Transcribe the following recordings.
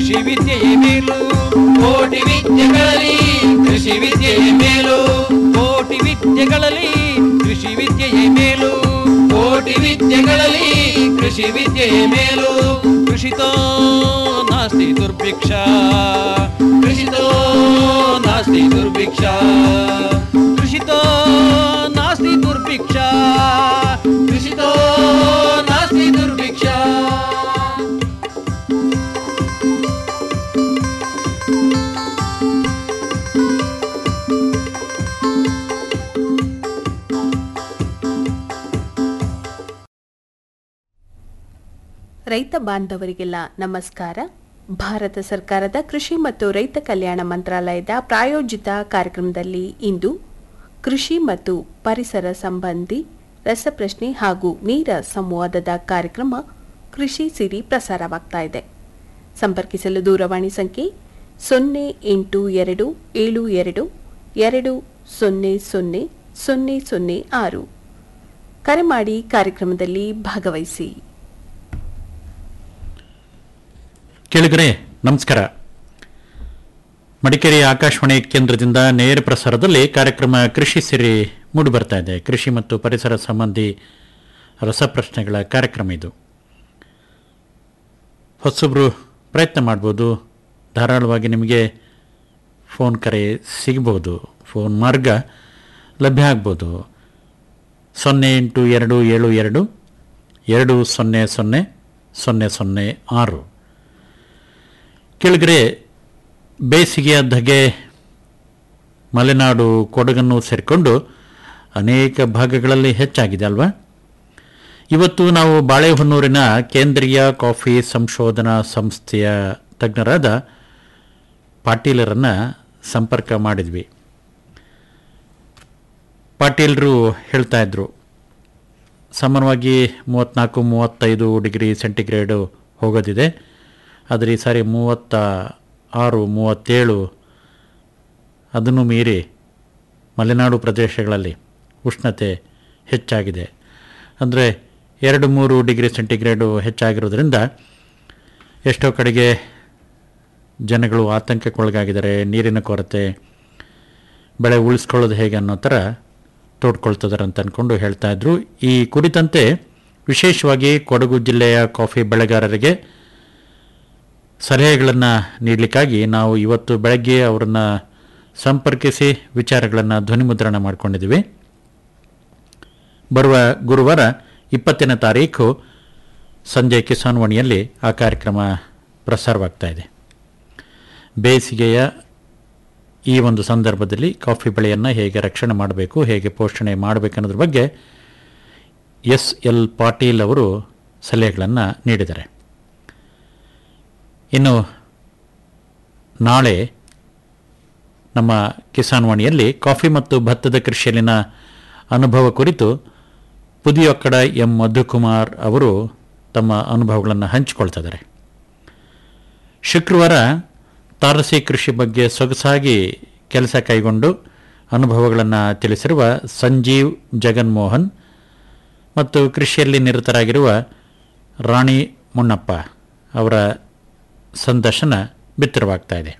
ಕೃಷಿ ವಿದ್ಯೆಯೇ ಮೇಲು ಕೋಟಿ ವಿದ್ಯೆಗಳಲ್ಲಿ ಕೃಷಿ ವಿದ್ಯೆಯೇ ಮೇಲು ಕೋಟಿ ವಿದ್ಯೆಗಳಲ್ಲಿ ಕೃಷಿ ವಿದ್ಯೆಯೇ ಮೇಲು ಕೋಟಿ ವಿದ್ಯೆಗಳಲ್ಲಿ ಕೃಷಿ ವಿದ್ಯೆಯೇ ಮೇಲು ಕೃಷಿತೋ ನಾಸ್ತಿ ದುರ್ಭಿಕ್ಷ ಕೃಷಿತೋ ನಾಸ್ತಿ ದುರ್ಭಿಕ್ಷ ಕೃಷಿತೋ ನಾಸ್ತಿ ದುರ್ಭಿಕ್ಷ ಕೃಷಿತೋ ನಾಸ್ತಿ ದುರ್ಭಿಕ್ಷ ರೈತ ಬಾಂಧವರಿಗೆಲ್ಲ ನಮಸ್ಕಾರ ಭಾರತ ಸರ್ಕಾರದ ಕೃಷಿ ಮತ್ತು ರೈತ ಕಲ್ಯಾಣ ಮಂತ್ರಾಲಯದ ಪ್ರಾಯೋಜಿತ ಕಾರ್ಯಕ್ರಮದಲ್ಲಿ ಇಂದು ಕೃಷಿ ಮತ್ತು ಪರಿಸರ ಸಂಬಂಧಿ ರಸಪ್ರಶ್ನೆ ಹಾಗೂ ನೇರ ಸಂವಾದದ ಕಾರ್ಯಕ್ರಮ ಕೃಷಿ ಸಿರಿ ಪ್ರಸಾರವಾಗ್ತಾ ಇದೆ ಸಂಪರ್ಕಿಸಲು ದೂರವಾಣಿ ಸಂಖ್ಯೆ ಸೊನ್ನೆ ಎಂಟು ಎರಡು ಏಳು ಎರಡು ಎರಡು ಸೊನ್ನೆ ಸೊನ್ನೆ ಸೊನ್ನೆ ಸೊನ್ನೆ ಆರು ಕರೆ ಮಾಡಿ ಕಾರ್ಯಕ್ರಮದಲ್ಲಿ ಭಾಗವಹಿಸಿ ಕೇಳಿಗರೆ ನಮಸ್ಕಾರ ಮಡಿಕೇರಿ ಆಕಾಶವಾಣಿ ಕೇಂದ್ರದಿಂದ ನೇರ ಪ್ರಸಾರದಲ್ಲಿ ಕಾರ್ಯಕ್ರಮ ಕೃಷಿ ಸಿರಿ ಮೂಡಿಬರ್ತಾ ಇದೆ ಕೃಷಿ ಮತ್ತು ಪರಿಸರ ಸಂಬಂಧಿ ರಸಪ್ರಶ್ನೆಗಳ ಕಾರ್ಯಕ್ರಮ ಇದು ಹೊಸಬ್ರು ಪ್ರಯತ್ನ ಮಾಡ್ಬೋದು ಧಾರಾಳವಾಗಿ ನಿಮಗೆ ಫೋನ್ ಕರೆ ಸಿಗ್ಬೋದು ಫೋನ್ ಮಾರ್ಗ ಲಭ್ಯ ಆಗ್ಬೋದು ಸೊನ್ನೆ ಎಂಟು ಎರಡು ಏಳು ಎರಡು ಎರಡು ಸೊನ್ನೆ ಸೊನ್ನೆ ಸೊನ್ನೆ ಸೊನ್ನೆ ಆರು ಕೆಳಗರೆ ಬೇಸಿಗೆಯ ಧಗೆ ಮಲೆನಾಡು ಕೊಡಗನ್ನು ಸೇರಿಕೊಂಡು ಅನೇಕ ಭಾಗಗಳಲ್ಲಿ ಹೆಚ್ಚಾಗಿದೆ ಅಲ್ವಾ ಇವತ್ತು ನಾವು ಬಾಳೆಹೊನ್ನೂರಿನ ಕೇಂದ್ರೀಯ ಕಾಫಿ ಸಂಶೋಧನಾ ಸಂಸ್ಥೆಯ ತಜ್ಞರಾದ ಪಾಟೀಲರನ್ನು ಸಂಪರ್ಕ ಮಾಡಿದ್ವಿ ಪಾಟೀಲರು ಹೇಳ್ತಾ ಇದ್ರು ಸಾಮಾನ್ಯವಾಗಿ ಮೂವತ್ತ್ನಾಲ್ಕು ಮೂವತ್ತೈದು ಡಿಗ್ರಿ ಸೆಂಟಿಗ್ರೇಡು ಹೋಗೋದಿದೆ ಆದರೆ ಈ ಸಾರಿ ಮೂವತ್ತ ಆರು ಮೂವತ್ತೇಳು ಅದನ್ನು ಮೀರಿ ಮಲೆನಾಡು ಪ್ರದೇಶಗಳಲ್ಲಿ ಉಷ್ಣತೆ ಹೆಚ್ಚಾಗಿದೆ ಅಂದರೆ ಎರಡು ಮೂರು ಡಿಗ್ರಿ ಸೆಂಟಿಗ್ರೇಡು ಹೆಚ್ಚಾಗಿರೋದ್ರಿಂದ ಎಷ್ಟೋ ಕಡೆಗೆ ಜನಗಳು ಆತಂಕಕ್ಕೊಳಗಾಗಿದ್ದಾರೆ ನೀರಿನ ಕೊರತೆ ಬೆಳೆ ಉಳಿಸ್ಕೊಳ್ಳೋದು ಹೇಗೆ ಅನ್ನೋ ಥರ ತೋಡ್ಕೊಳ್ತಿದ್ದಾರೆ ಅಂತ ಅಂದ್ಕೊಂಡು ಹೇಳ್ತಾ ಇದ್ರು ಈ ಕುರಿತಂತೆ ವಿಶೇಷವಾಗಿ ಕೊಡಗು ಜಿಲ್ಲೆಯ ಕಾಫಿ ಬೆಳೆಗಾರರಿಗೆ ಸಲಹೆಗಳನ್ನು ನೀಡಲಿಕ್ಕಾಗಿ ನಾವು ಇವತ್ತು ಬೆಳಗ್ಗೆ ಅವರನ್ನು ಸಂಪರ್ಕಿಸಿ ವಿಚಾರಗಳನ್ನು ಧ್ವನಿಮುದ್ರಣ ಮಾಡಿಕೊಂಡಿದ್ದೀವಿ ಬರುವ ಗುರುವಾರ ಇಪ್ಪತ್ತನೇ ತಾರೀಕು ಸಂಜೆ ಕಿಸಾನ್ ವಾಣಿಯಲ್ಲಿ ಆ ಕಾರ್ಯಕ್ರಮ ಪ್ರಸಾರವಾಗ್ತಾ ಇದೆ ಬೇಸಿಗೆಯ ಈ ಒಂದು ಸಂದರ್ಭದಲ್ಲಿ ಕಾಫಿ ಬೆಳೆಯನ್ನು ಹೇಗೆ ರಕ್ಷಣೆ ಮಾಡಬೇಕು ಹೇಗೆ ಪೋಷಣೆ ಮಾಡಬೇಕು ಅನ್ನೋದ್ರ ಬಗ್ಗೆ ಎಸ್ ಎಲ್ ಪಾಟೀಲ್ ಅವರು ಸಲಹೆಗಳನ್ನು ನೀಡಿದ್ದಾರೆ ಇನ್ನು ನಾಳೆ ನಮ್ಮ ಕಿಸಾನ್ ವಾಣಿಯಲ್ಲಿ ಕಾಫಿ ಮತ್ತು ಭತ್ತದ ಕೃಷಿಯಲ್ಲಿನ ಅನುಭವ ಕುರಿತು ಪುದಿಯೊಕ್ಕಡ ಎಂ ಮಧುಕುಮಾರ್ ಅವರು ತಮ್ಮ ಅನುಭವಗಳನ್ನು ಹಂಚಿಕೊಳ್ತಿದ್ದಾರೆ ಶುಕ್ರವಾರ ತಾರಸಿ ಕೃಷಿ ಬಗ್ಗೆ ಸೊಗಸಾಗಿ ಕೆಲಸ ಕೈಗೊಂಡು ಅನುಭವಗಳನ್ನು ತಿಳಿಸಿರುವ ಸಂಜೀವ್ ಜಗನ್ಮೋಹನ್ ಮತ್ತು ಕೃಷಿಯಲ್ಲಿ ನಿರತರಾಗಿರುವ ರಾಣಿ ಮುನ್ನಪ್ಪ ಅವರ ಸಂದರ್ಶನ ಬಿತ್ತರವಾಗ್ತಾ ಇದೆ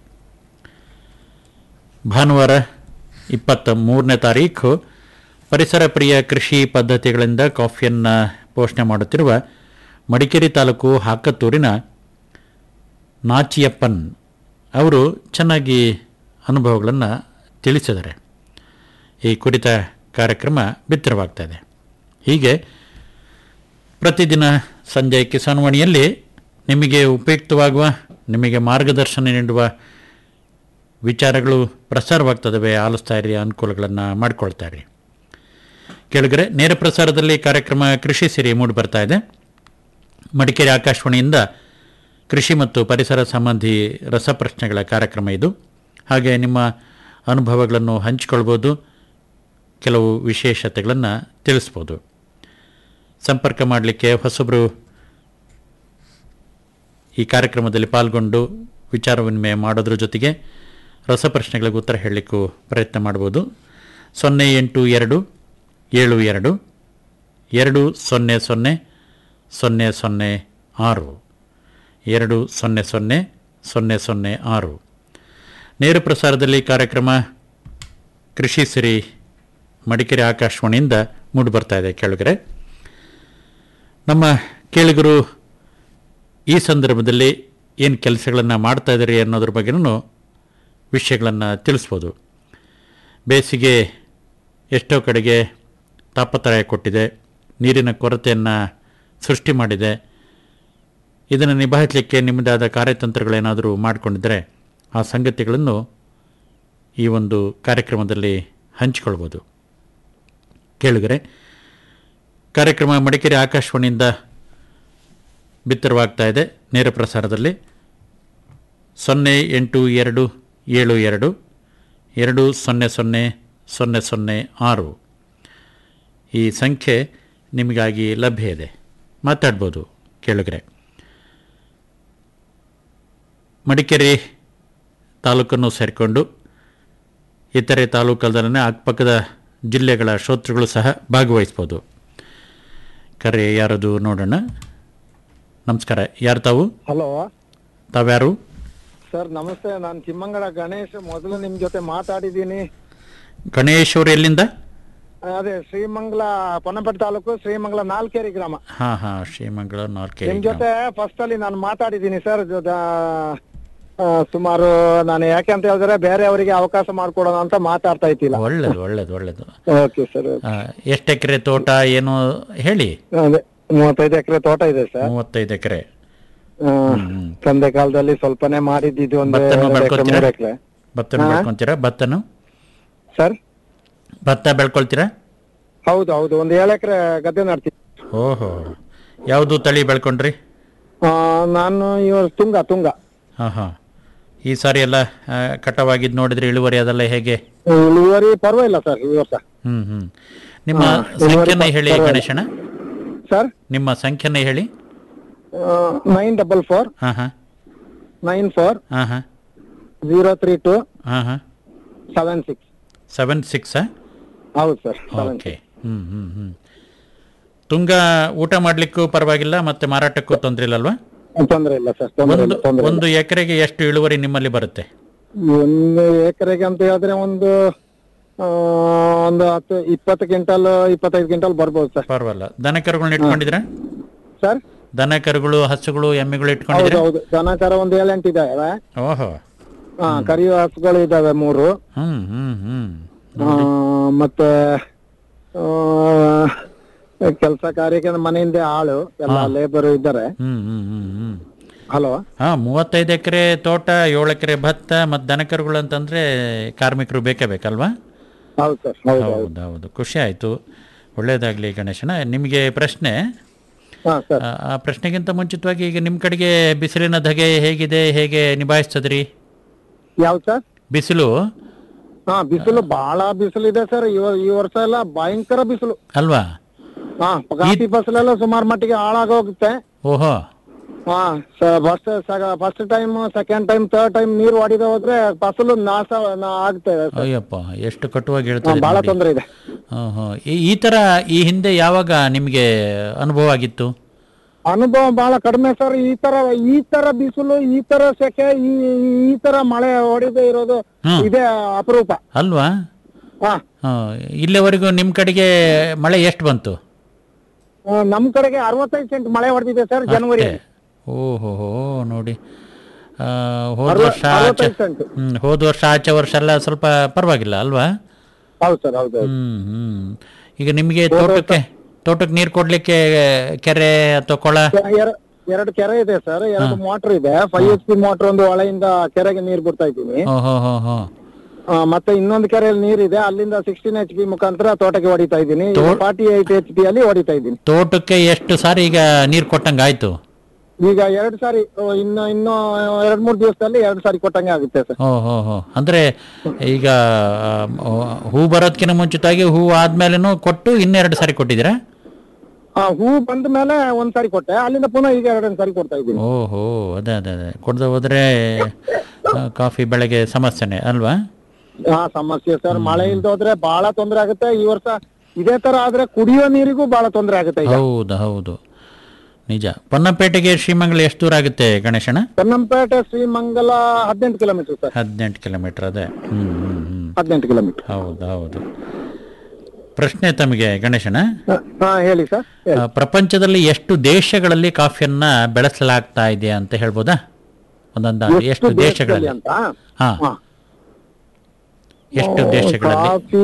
ಭಾನುವಾರ ಇಪ್ಪತ್ತ ಮೂರನೇ ತಾರೀಕು ಪರಿಸರ ಪ್ರಿಯ ಕೃಷಿ ಪದ್ಧತಿಗಳಿಂದ ಕಾಫಿಯನ್ನು ಪೋಷಣೆ ಮಾಡುತ್ತಿರುವ ಮಡಿಕೇರಿ ತಾಲೂಕು ಹಾಕತ್ತೂರಿನ ನಾಚಿಯಪ್ಪನ್ ಅವರು ಚೆನ್ನಾಗಿ ಅನುಭವಗಳನ್ನು ತಿಳಿಸಿದ್ದಾರೆ ಈ ಕುರಿತ ಕಾರ್ಯಕ್ರಮ ಬಿತ್ತರವಾಗ್ತಾ ಇದೆ ಹೀಗೆ ಪ್ರತಿದಿನ ಸಂಜೆ ಕಿಸಾನ್ ವಾಣಿಯಲ್ಲಿ ನಿಮಗೆ ಉಪಯುಕ್ತವಾಗುವ ನಿಮಗೆ ಮಾರ್ಗದರ್ಶನ ನೀಡುವ ವಿಚಾರಗಳು ಪ್ರಸಾರವಾಗ್ತದವೆ ಆಲಿಸ್ತಾ ಇರಿ ಅನುಕೂಲಗಳನ್ನು ಮಾಡ್ಕೊಳ್ತಾ ಇರಿ ಕೆಳಗರೆ ನೇರ ಪ್ರಸಾರದಲ್ಲಿ ಕಾರ್ಯಕ್ರಮ ಕೃಷಿ ಸಿರಿ ಮೂಡಿ ಬರ್ತಾ ಇದೆ ಮಡಿಕೇರಿ ಆಕಾಶವಾಣಿಯಿಂದ ಕೃಷಿ ಮತ್ತು ಪರಿಸರ ಸಂಬಂಧಿ ರಸಪ್ರಶ್ನೆಗಳ ಕಾರ್ಯಕ್ರಮ ಇದು ಹಾಗೆ ನಿಮ್ಮ ಅನುಭವಗಳನ್ನು ಹಂಚಿಕೊಳ್ಬೋದು ಕೆಲವು ವಿಶೇಷತೆಗಳನ್ನು ತಿಳಿಸ್ಬೋದು ಸಂಪರ್ಕ ಮಾಡಲಿಕ್ಕೆ ಹೊಸಬರು ಈ ಕಾರ್ಯಕ್ರಮದಲ್ಲಿ ಪಾಲ್ಗೊಂಡು ವಿಚಾರ ವಿನಿಮಯ ಮಾಡೋದ್ರ ಜೊತೆಗೆ ರಸಪ್ರಶ್ನೆಗಳಿಗೆ ಉತ್ತರ ಹೇಳಲಿಕ್ಕೂ ಪ್ರಯತ್ನ ಮಾಡ್ಬೋದು ಸೊನ್ನೆ ಎಂಟು ಎರಡು ಏಳು ಎರಡು ಎರಡು ಸೊನ್ನೆ ಸೊನ್ನೆ ಸೊನ್ನೆ ಸೊನ್ನೆ ಆರು ಎರಡು ಸೊನ್ನೆ ಸೊನ್ನೆ ಸೊನ್ನೆ ಸೊನ್ನೆ ಆರು ನೇರ ಪ್ರಸಾರದಲ್ಲಿ ಕಾರ್ಯಕ್ರಮ ಕೃಷಿ ಸಿರಿ ಮಡಿಕೇರಿ ಆಕಾಶವಾಣಿಯಿಂದ ಮೂಡಿಬರ್ತಾ ಇದೆ ಕೆಳಗರೆ ನಮ್ಮ ಕೇಳಿಗರು ಈ ಸಂದರ್ಭದಲ್ಲಿ ಏನು ಕೆಲಸಗಳನ್ನು ಮಾಡ್ತಾ ಇದ್ದಾರೆ ಅನ್ನೋದ್ರ ಬಗ್ಗೆನೂ ವಿಷಯಗಳನ್ನು ತಿಳಿಸ್ಬೋದು ಬೇಸಿಗೆ ಎಷ್ಟೋ ಕಡೆಗೆ ತಾಪತ್ರಯ ಕೊಟ್ಟಿದೆ ನೀರಿನ ಕೊರತೆಯನ್ನು ಸೃಷ್ಟಿ ಮಾಡಿದೆ ಇದನ್ನು ನಿಭಾಯಿಸಲಿಕ್ಕೆ ನಿಮ್ಮದಾದ ಕಾರ್ಯತಂತ್ರಗಳೇನಾದರೂ ಮಾಡಿಕೊಂಡಿದ್ದರೆ ಆ ಸಂಗತಿಗಳನ್ನು ಈ ಒಂದು ಕಾರ್ಯಕ್ರಮದಲ್ಲಿ ಹಂಚಿಕೊಳ್ಬೋದು ಕೇಳಿದರೆ ಕಾರ್ಯಕ್ರಮ ಮಡಿಕೇರಿ ಆಕಾಶವಾಣಿಯಿಂದ ಬಿತ್ತರವಾಗ್ತಾ ಇದೆ ನೇರ ಪ್ರಸಾರದಲ್ಲಿ ಸೊನ್ನೆ ಎಂಟು ಎರಡು ಏಳು ಎರಡು ಎರಡು ಸೊನ್ನೆ ಸೊನ್ನೆ ಸೊನ್ನೆ ಸೊನ್ನೆ ಆರು ಈ ಸಂಖ್ಯೆ ನಿಮಗಾಗಿ ಲಭ್ಯ ಇದೆ ಮಾತಾಡ್ಬೋದು ಕೇಳಿದ್ರೆ ಮಡಿಕೇರಿ ತಾಲೂಕನ್ನು ಸೇರಿಕೊಂಡು ಇತರೆ ತಾಲೂಕಲ್ಲದೇ ಅಕ್ಕಪಕ್ಕದ ಜಿಲ್ಲೆಗಳ ಶ್ರೋತೃಗಳು ಸಹ ಭಾಗವಹಿಸ್ಬೋದು ಕರೆ ಯಾರದು ನೋಡೋಣ ನಮಸ್ಕಾರ ಯಾರು ತಾವು ಹಲೋ ತಾವ್ಯಾರು ಸರ್ ನಮಸ್ತೆ ನಾನು ಚಿಮ್ಮಂಗಳ ಗಣೇಶ್ ಮೊದಲು ನಿಮ್ ಜೊತೆ ಮಾತಾಡಿದ್ದೀನಿ ಗಣೇಶ್ ಅವರು ಎಲ್ಲಿಂದ ಅದೇ ಶ್ರೀಮಂಗಲ ಪೊನ್ನಪೇಟೆ ತಾಲೂಕು ಶ್ರೀಮಂಗಲ ನಾಲ್ಕೇರಿ ಗ್ರಾಮ ಹಾಂ ಹಾಂ ಶ್ರೀಮಂಗಳ ನಾಲ್ಕೇ ನಿಮ್ ಜೊತೆ ಫಸ್ಟ್ ಅಲ್ಲಿ ನಾನು ಮಾತಾಡಿದ್ದೀನಿ ಸರ್ ಸುಮಾರು ನಾನು ಯಾಕೆ ಅಂತ ಹೇಳಿದ್ರೆ ಬೇರೆಯವರಿಗೆ ಅವಕಾಶ ಮಾಡ್ಕೊಡೋಣ ಅಂತ ಮಾತಾಡ್ತಾ ಇದ್ದಿಲ್ಲ ಒಳ್ಳೇದು ಒಳ್ಳೇದು ಒಳ್ಳೇದು ಓಕೆ ಸರ್ ಎಷ್ಟು ಎಕರೆ ತೋಟ ಏನು ಹೇಳಿ ಅದೇ ಮೂವತ್ತೈದು ಎಕರೆ ತೋಟ ಇದೆ ಸರ್ ಮೂವತ್ತೈದು ಎಕರೆ ಆ, ತಂದೆ ಕಾಲದಲ್ಲಿ ಸ್ವಲ್ಪನೇ ಮಾಡಿದ್ದು ಒಂದು ಭತ್ತನೂ ಎರಡು ಎಕರೆ ಬೆಳ್ಕೊತೀರಾ ಮೂರು ಎಕರೆ ಭತ್ತನ ಬೆಳ್ಕೊಂತೀರಾ ಭತ್ತನು ಸರ್ ಭತ್ತ ಬೆಳ್ಕೊಳ್ತೀರಾ ಹೌದು ಹೌದು ಒಂದು ಏಳು ಎಕರೆ ಗದ್ದೆ ನಡ್ತೀನಿ ಓಹೋ ಯಾವುದು ತಳಿ ಬೆಳ್ಕೊಂಡ್ರಿ ಆ, ನಾನು ಇವಾಗ ತುಂಗ ತುಂಗ ಹಾಂ ಹಾಂ ಈ ಸಾರಿ ಎಲ್ಲ ಆ, ಕಟಾವಾಗಿದ್ದು ನೋಡಿದ್ರೆ ಇಳುವರಿ ಅದೆಲ್ಲ ಹೇಗೆ ಇಳುವರಿ ಪರವಾಗಿಲ್ಲ ಸರ್ ಈ ವರ್ಷ ಹ್ಮ್ ಹ್ಮ್ ನಿಮ್ಮ ಹಾ, ಇಳುವರಿ ಸಂಖ್ಯೆನ ಹೇಳಿ ಪರವಾಗಿಲ್ಲ. ಗಣೇಶನ ಸರ್ ನಿಮ್ಮ ಸಂಖ್ಯೆನ ಹೇಳಿ ನೈನ್ ಡಬಲ್ ಫೋರ್ ಹಾಂ ಹಾಂ ನೈನ್ ಫೋರ್ ಹಾಂ ಹಾಂ ಜೀರೋ ತ್ರೀ ಟು ಹಾಂ ಹಾಂ ಸೆವೆನ್ ಸಿಕ್ಸ್ ಸೆವೆನ್ ಸಿಕ್ಸಾ ಹೌದು sir seven okay hmm hmm hmm ತುಂಗ ಊಟ ಮಾಡ್ಲಿಕ್ಕೂ ಪರವಾಗಿಲ್ಲ ಮತ್ತೆ ಮಾರಾಟಕ್ಕೂ ತೊಂದರೆ ಇಲ್ಲಲ್ವಾ ತೊಂದರೆ ಇಲ್ಲ ಸರ್ ತೊಂದರೆ ಒಂದು ಇಲ್ಲ ತೊಂದರೆ ಒಂದು ಎಕರೆಗೆ ಎಷ್ಟು ಇಳುವರಿ ನಿಮ್ಮಲ್ಲಿ ಬರುತ್ತೆ ಒಂದು ಎಕರೆಗೆ ಅಂತ ಹೇಳಿದ್ರೆ ಒಂದು ಆ, ಒಂದು ಹತ್ತು ಇಪ್ಪತ್ತು ಕ್ವಿಂಟಲ್ ಇಪ್ಪತ್ತೈದು ಕ್ವಿಂಟಲ್ ಬರ್ಬೋದು ಸರ್ ಪರವಾಗಿಲ್ಲ ದನ ಕರುಗಳನ್ನ ಇಟ್ಕೊಂಡಿದ್ರ ಸರ್ ದನ ಕರುಗಳು ಹಸುಗಳು ಎಮ್ಮೆಗಳು ಹೌದು ಇಟ್ಕೊಂಡಿದ್ರ ಹೌದು ದನ ಕರ ಒಂದು ಏಳೆಂಟು ಇದಾವೆ ಓಹೋ ಹಾ ಕರಿಯೋ ಹಸುಗಳು ಇದಾವೆ ಮೂರು ಹ್ಮ್ ಹ್ಮ್ ಹ್ಮ್ ಆ, ಮತ್ತೆ ಕೆಲಸ ಕಾರ್ಯಕ್ಕೆ ಮನೆಯಿಂದ ಆಳು ಎಲ್ಲ ಲೇಬರ್ ಇದ್ದಾರೆ ಹ್ಮ್ ಹ್ಮ್ ಹ್ಮ್ ಹ್ಮ್ ಹಲೋ ಹಾ ಮೂವತ್ತೈದು ಎಕರೆ ತೋಟ ಏಳು ಎಕರೆ ಭತ್ತ ಮತ್ತು ದನ ಕರುಗಳು ಅಂತಂದ್ರೆ ಕಾರ್ಮಿಕರು ಬೇಕೇ ಬೇಕಲ್ವಾ ಹೌದು ಸರ್ ಹೌದು ಹೌದು ಹೌದು ಹೌದು ಖುಷಿ ಆಯ್ತು ಒಳ್ಳೇದಾಗ್ಲಿ ಗಣೇಶನ ನಿಮಗೆ ಪ್ರಶ್ನೆ ಹಾ ಸರ್ ಆ ಆ ಪ್ರಶ್ನೆಗಿಂತ ಮುಂಚಿತವಾಗಿ ಈಗ ನಿಮ್ಮ ಕಡೆಗೆ ಬಿಸಿಲಿನ ಧಗೆ ಹೇಗಿದೆ ಹೇಗೆ ನಿಭಾಯಿಸ್ತದ್ರಿ ಯಾವ್ದು ಸರ್ ಬಿಸಿಲು ಹಾ ಬಿಸಿಲು ಬಹಳ ಬಿಸಿಲು ಇದೆ ಸರ್ ಈ ಈ ವರ್ಷ ಎಲ್ಲ ಭಯಂಕರ ಬಿಸಿಲು ಅಲ್ವಾ ಹಾ ಕಾಫಿ ಫಸಲೆಲ್ಲ ಸುಮಾರು ಮಟ್ಟಿಗೆ ಹಾಳಾಗೋಗುತ್ತೆ ಓಹೋ ಹಾ first first time second time third time ನೀರು ಹೊಡಿದ ಹೋದ್ರೆ ಫಸಲು ನಾಶ ನಾ- ಆಗ್ತಾ ಇದೆ ಸರ್ ಅಯ್ಯಪ್ಪ ಎಷ್ಟು ಕಟುವಾಗಿ ಹಾ, ಹೇಳ್ತಾರೆ ಬಹಳ ನೋಡಿ. ತೊಂದರೆ ಇದೆ ಓಹೋ ಈ- ಈ ತರ ಈ ಹಿಂದೆ ಯಾವಾಗ ನಿಮಗೆ ಅನುಭವ ಆಗಿತ್ತು ಅನುಭವ ಬಹಳ ಕಡಿಮೆ ಸರ್ ಈ ತರ ಈ ತರ ಬಿಸಿಲು ಈ ತರ ಸೆಕೆ ಈ ಈ ತರ ಮಳೆ ಹೊಡಿದೇ ಇರೋದು ಹ್ಮ್. ಇದೇ ಅಪರೂಪ ಅಲ್ವಾ ಹಾ ಆ, ಇಲ್ಲಿವರೆಗೂ ನಿಮ್ಮ ಕಡೆಗೆ ಮಳೆ ಎಷ್ಟು ಬಂತು ಆ, ನಮ್ ಕಡೆಗೆ ಅರವತ್ತೈದು ಸೆಂಟ್ ಮಳೆ ಹೊಡೆದಿದೆ ಸರ್ ಜನವರಿ ಓಹೋ ನೋಡಿ ಆ, ಹೋದ ಅರವತ್- ವರ್ಷ ಆಚೆ ಅರವತ್ತೈದು ಸೆಂಟ್ ಹ್ಮ್ ಹೋದ ವರ್ಷ ಆಚೆ ವರ್ಷ ಎಲ್ಲ ಸ್ವಲ್ಪ ಪರವಾಗಿಲ್ಲ ಅಲ್ವಾ ಹೌದು ಸರ್ ಹೌದು ಹೌದು. ಹ್ಮ್ ಹ್ಮ್ ಈಗ ನಿಮಗೆ ತೋಟಕ್ಕೆ ತೋಟಕ್ಕೆ ನೀರು ಕೊಡ್ಲಿಕ್ಕೆ ಕೆರೆ ಅಥವಾ ಕೊಳ ಎರ- ಎರಡು ಕೆರೆ ಇದೆ ಸರ್ ಎರಡು ಮೋಟರ್ ಇದೆ ಫೈವ್ ಎಚ್ ಪಿ ಮೋಟರ್ ಒಂದು ಹೊಳೆಯಿಂದ ಕೆರೆಗೆ ನೀರು ಬಿಡ್ತಾ ಇದ್ದೀನಿ ಓಹೋ ಹೋ ಹೋ ಆ, ಮತ್ತೆ ಇನ್ನೊಂದು ಕೆರೆಯಲ್ಲಿ ನೀರಿದೆ ಅಲ್ಲಿಂದ ಸಿಕ್ಸ್ಟೀನ್ ಎಚ್ ಪಿ ಮುಖಾಂತರ ತೋಟಕ್ಕೆ ಹೊಡಿತಾ ಇದ್ದೀನಿ ತೋ- ಫಾರ್ಟಿ ಏಟ್ ಎಚ್ ಪಿ ಅಲ್ಲಿ ಹೊಡಿತಾ ಇದ್ದೀನಿ ತೋಟಕ್ಕೆ ಎಷ್ಟು ಸಾರಿ ಈಗ ನೀರು ಕೊಟ್ಟಂಗೆ ಆಯ್ತು ಈಗ ಎರಡು ಸಾರಿ ಆ, ಇನ್ನು ಇನ್ನು ಎರಡ್ ಮೂರ್ ದಿವಸದಲ್ಲಿ ಎರಡು ಸಾರಿ ಕೊಟ್ಟಂಗೆ ಆಗುತ್ತೆ ಸರ್ ಓ ಹೋ ಹೋ ಅಂದ್ರೆ ಈಗ ಆ, ಹೂ ಬರೋದಕ್ಕಿಂತ ಮುಂಚಿತವಾಗಿ ಹೂ ಆದ್ಮೇಲೆನೂ ಕೊಟ್ಟು ಇನ್ನೆರಡು ಸಾರಿ ಕೊಟ್ಟಿದ್ದೀರಾ ಆ, ಹೂ ಬಂದ ಮೇಲೆ ಒಂದ್ ಸಾರಿ ಕೊಟ್ಟೆ ಅಲ್ಲಿಂದ ಪುನಃ ಈಗ ಎರಡನೇ ಸಾರಿ ಕೊಡ್ತಾ ಇದ್ದೀನಿ ಓಹೋ ಅದೇ ಅದೇ ಅದೇ ಕೊಡದೆ ಹೋದ್ರೆ ಆ, ಕಾಫಿ ಬೆಳೆಗೆ ಸಮಸ್ಯೆನೆ ಅಲ್ವಾ ಹಾ ಸಮಸ್ಯೆ ಸರ್ ಮಳೆ ಇಲ್ದ ಹೋದ್ರೆ ಬಹಳ ತೊಂದರೆ ಆಗುತ್ತೆ ಈ ವರ್ಷ ಇದೇ ತರ ಆದ್ರೆ ಕುಡಿಯೋ ನೀರಿಗೂ ಬಹಳ ತೊಂದರೆ ಆಗುತ್ತೆ ಈಗ ಹೌದು ಹೌದು ನಿಜ ಪೊನ್ನಂಪೇಟೆಗೆ ಶ್ರೀಮಂಗಲ ಎಷ್ಟು ದೂರ ಆಗುತ್ತೆ ಗಣೇಶಣ್ಣ ಪೊನ್ನಂಪೇಟೆ ಶ್ರೀಮಂಗಲ ಹದಿನೆಂಟು ಕಿಲೋಮೀಟರ್ ಸರ್ ಹದಿನೆಂಟು ಕಿಲೋಮೀಟರ್ ಅದೇ ಹ್ಮ್ ಹ್ಮ್ ಹ್ಮ್ ಹದಿನೆಂಟು ಕಿಲೋಮೀಟರ್ ಹೌದು ಹೌದು ಪ್ರಶ್ನೆ ತಮಗೆ ಗಣೇಶನ ಹಾ ಹೇಳಿ ಸರ್ ಹೇಳಿ. ಆ, ಪ್ರಪಂಚದಲ್ಲಿ ಎಷ್ಟು ದೇಶಗಳಲ್ಲಿ ಕಾಫಿಯನ್ನ ಬೆಳೆಸಲಾಗ್ತಾ ಇದೆ ಅಂತ ಹೇಳ್ಬೋದಾ ಒಂದೊಂದು ಎಷ್ಟು ದೇಶಗಳಲ್ಲಿ ಅಂತ ಹಾ ಹಾ. ಎಷ್ಟು ದೇಶಗಳಲ್ಲಿ ಕಾಫಿ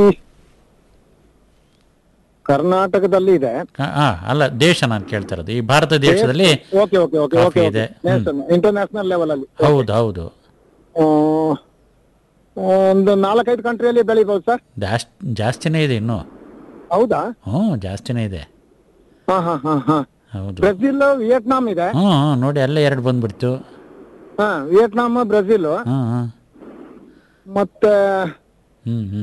ಕರ್ನಾಟಕದಲ್ಲಿ ಇದೆ ಆ, ಆ, ಅಲ್ಲ ದೇಶ ನಾನು ಕೇಳ್ತಾ ಇರೋದು ಈ ಭಾರತ ದೇಶದಲ್ಲಿ okay okay okay coffee okay ಇದೆ. ಇಂಟರ್ನ್ಯಾಷನಲ್ ಲೆವೆಲ್ ಅಲ್ಲಿ ಹೌದು ಹೌದು ಆ, ಒಂದು ನಾಲ್ಕೈದು ಕಂಟ್ರಿಯಲ್ಲಿ ಬೆಳಿಬಹುದು ಸರ್ ಜಾಸ್ತಿ ಜಾಸ್ತಿನೇ ಇದೆ ಇನ್ನು ಹೌದಾ ಹ್ಞೂ ಜಾಸ್ತಿನೇ ಇದೆ ಹಾ ಹಾ ಹಾ ಹಾ ಹೌದು ಬ್ರೆಜಿಲ್ ವಿಯೆಟ್ನಾಂ ಇದೆ ಹ್ಞೂ ಹ್ಞೂ, ನೋಡಿ ಅಲ್ಲೇ ಎರಡು ಬಂದ್ಬಿಡ್ತು ಹಾ ವಿಯೆಟ್ನಾಂ ಬ್ರೆಜಿಲ್ ಹ್ಞೂ ಹ್ಞೂ ಮತ್ತೆ ಹ್ಞೂ ಹ್ಞೂ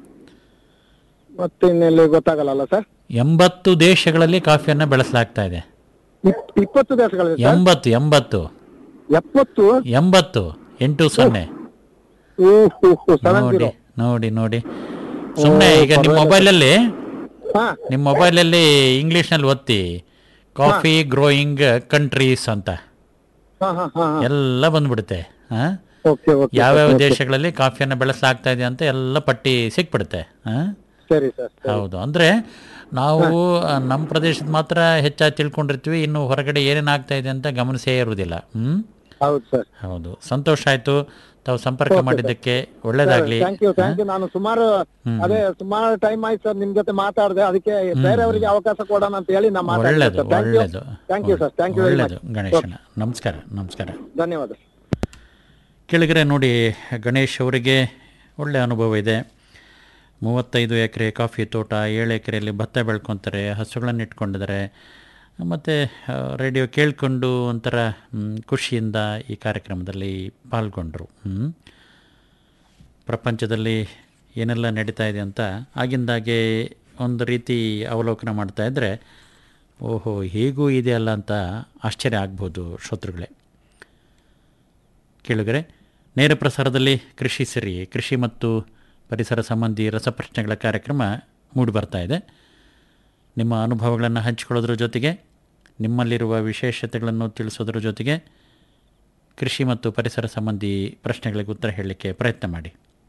ಮತ್ತೆ ಇನ್ನೆಲ್ಲಿ ಗೊತ್ತಾಗಲ್ಲ ಸರ್ ಎಂಬತ್ತು ದೇಶಗಳಲ್ಲಿ ಕಾಫಿಯನ್ನು ಬೆಳೆಸಲಾಗ್ತಾ ಇದೆ ಇಪ್- ಇಪ್ಪತ್ತು ದೇಶಗಳಿದೆ ಸರ್ ಎಂಬತ್ತು ಎಂಬತ್ತು ಎಪ್ಪತ್ತು ಎಂಬತ್ತು ಎಂಟು ಸೊನ್ನೆ ಸೆವೆನ್ ನೋಡಿ ಜೀರೋ ನೋಡಿ ನೋಡಿ ಸುಮ್ಮನೆ ಈಗ ನಿಮ್ಮ ಮೊಬೈಲಲ್ಲಿ ಹಾ ನಿಮ್ಮ ಮೊಬೈಲಲ್ಲಿ ಇಂಗ್ಲೀಷ್ನಲ್ಲಿ ಒತ್ತಿ ಕಾಫಿ ಗ್ರೋಯಿಂಗ್ ಕಂಟ್ರೀಸ್ ಅಂತ ಹಾ ಹಾ ಹಾ ಎಲ್ಲ ಬಂದ್ಬಿಡುತ್ತೆ ಹಾಂ ಓಕೆ ಓಕೆ ಯಾವ್ಯಾವ ದೇಶಗಳಲ್ಲಿ ಕಾಫಿಯನ್ನು ಬೆಳೆಸಲಾಗ್ತಾ ಇದೆ ಅಂತ ಎಲ್ಲ ಪಟ್ಟಿ ಸಿಕ್ಬಿಡುತ್ತೆ ಹಾಂ ಸರಿ ಸರ್ ಹೌದು ಅಂದರೆ ನಾವು ಆ, ನಮ್ಮ ಪ್ರದೇಶದ ಮಾತ್ರ ಹೆಚ್ಚಾಗಿ ತಿಳ್ಕೊಂಡಿರ್ತೀವಿ ಇನ್ನು ಹೊರಗಡೆ ಏನೇನು ಆಗ್ತಾ ಇದೆ ಅಂತ ಗಮನಿಸೇ ಇರುವುದಿಲ್ಲ ಹ್ಞೂ ಹೌದು ಸರ್ ಹೌದು ಸಂತೋಷ ಆಯಿತು ತಾವು ಸಂಪರ್ಕ ಮಾಡಿದ್ದಕ್ಕೆ ಒಳ್ಳೇದಾಗಲಿ ಥ್ಯಾಂಕ್ ಯು ಥ್ಯಾಂಕ್ ಯು ನಾನು ಸುಮಾರು ಅದೇ ಸುಮಾರು ಟೈಮ್ ಆಯ್ತು ಸರ್ ನಿಮ್ ಜೊತೆ ಮಾತಾಡಿದೆ ಅದಕ್ಕೆ ಬೇರೆಯವರಿಗೆ ಅವಕಾಶ ಕೊಡೋಣ ಅಂತ ಹೇಳಿ ನಾ ಒಳ್ಳೇದು ಮಾತಾಡಿದೆ ಥ್ಯಾಂಕ್ ಯು ಒಳ್ಳೇದು thank you sir thank you very ಒಳ್ಳೇದು ಮಚ್ ಗಣೇಶನ ನಮಸ್ಕಾರ ನಮಸ್ಕಾರ ಧನ್ಯವಾದ ಕೆಳಗರೆ ನೋಡಿ ಗಣೇಶ್ ಅವರಿಗೆ ಒಳ್ಳೆಯ ಅನುಭವ ಇದೆ ಮೂವತ್ತೈದು ಎಕರೆ ಕಾಫಿ ತೋಟ ಏಳು ಎಕರೆಯಲ್ಲಿ ಭತ್ತ ಬೆಳ್ಕೊತಾರೆ ಹಸುಗಳನ್ನು ಇಟ್ಕೊಂಡಿದ್ದಾರೆ ಮತ್ತು ರೇಡಿಯೋ ಕೇಳಿಕೊಂಡು ಒಂಥರ ಮ್, ಖುಷಿಯಿಂದ ಈ ಕಾರ್ಯಕ್ರಮದಲ್ಲಿ ಪಾಲ್ಗೊಂಡರು ಹ್ಮ್. ಪ್ರಪಂಚದಲ್ಲಿ ಏನೆಲ್ಲ ನಡೀತಾ ಇದೆ ಅಂತ ಆಗಿಂದಾಗೆ ಒಂದು ರೀತಿ ಅವಲೋಕನ ಮಾಡ್ತಾ ಇದ್ದರೆ ಓಹೋ ಹೀಗೂ ಇದೆಯಲ್ಲ ಅಂತ ಆಶ್ಚರ್ಯ ಆಗ್ಬೋದು ಶ್ರೋತೃಗಳೇ ಕೇಳಿದರೆ ನೇರ ಪ್ರಸಾರದಲ್ಲಿ ಕೃಷಿ ಸಿರಿ ಕೃಷಿ ಮತ್ತು ಪರಿಸರ ಸಂಬಂಧಿ ರಸಪ್ರಶ್ನೆಗಳ ಕಾರ್ಯಕ್ರಮ ಮೂಡಿಬರ್ತಾ ಇದೆ ನಿಮ್ಮ ಅನುಭವಗಳನ್ನು ಹಂಚಿಕೊಳ್ಳೋದ್ರ ಜೊತೆಗೆ ನಿಮ್ಮಲ್ಲಿರುವ ವಿಶೇಷತೆಗಳನ್ನು ತಿಳಿಸೋದ್ರ ಜೊತೆಗೆ ಕೃಷಿ ಮತ್ತು ಪರಿಸರ ಸಂಬಂಧಿ ಪ್ರಶ್ನೆಗಳಿಗೆ ಉತ್ತರ ಹೇಳಲಿಕ್ಕೆ ಪ್ರಯತ್ನ ಮಾಡಿ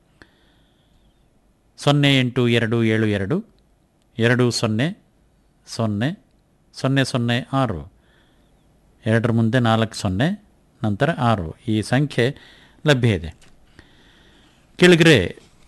ಸೊನ್ನೆ ಎಂಟು ಎರಡು ಏಳು ಎರಡು ಎರಡು ಸೊನ್ನೆ ಸೊನ್ನೆ ಸೊನ್ನೆ ಸೊನ್ನೆ ಆರು ಎರಡರ ಮುಂದೆ ನಾಲ್ಕು ಸೊನ್ನೆ ನಂತರ ಆರು ಈ ಸಂಖ್ಯೆ ಲಭ್ಯ ಇದೆ ಕೆಳಗರೆ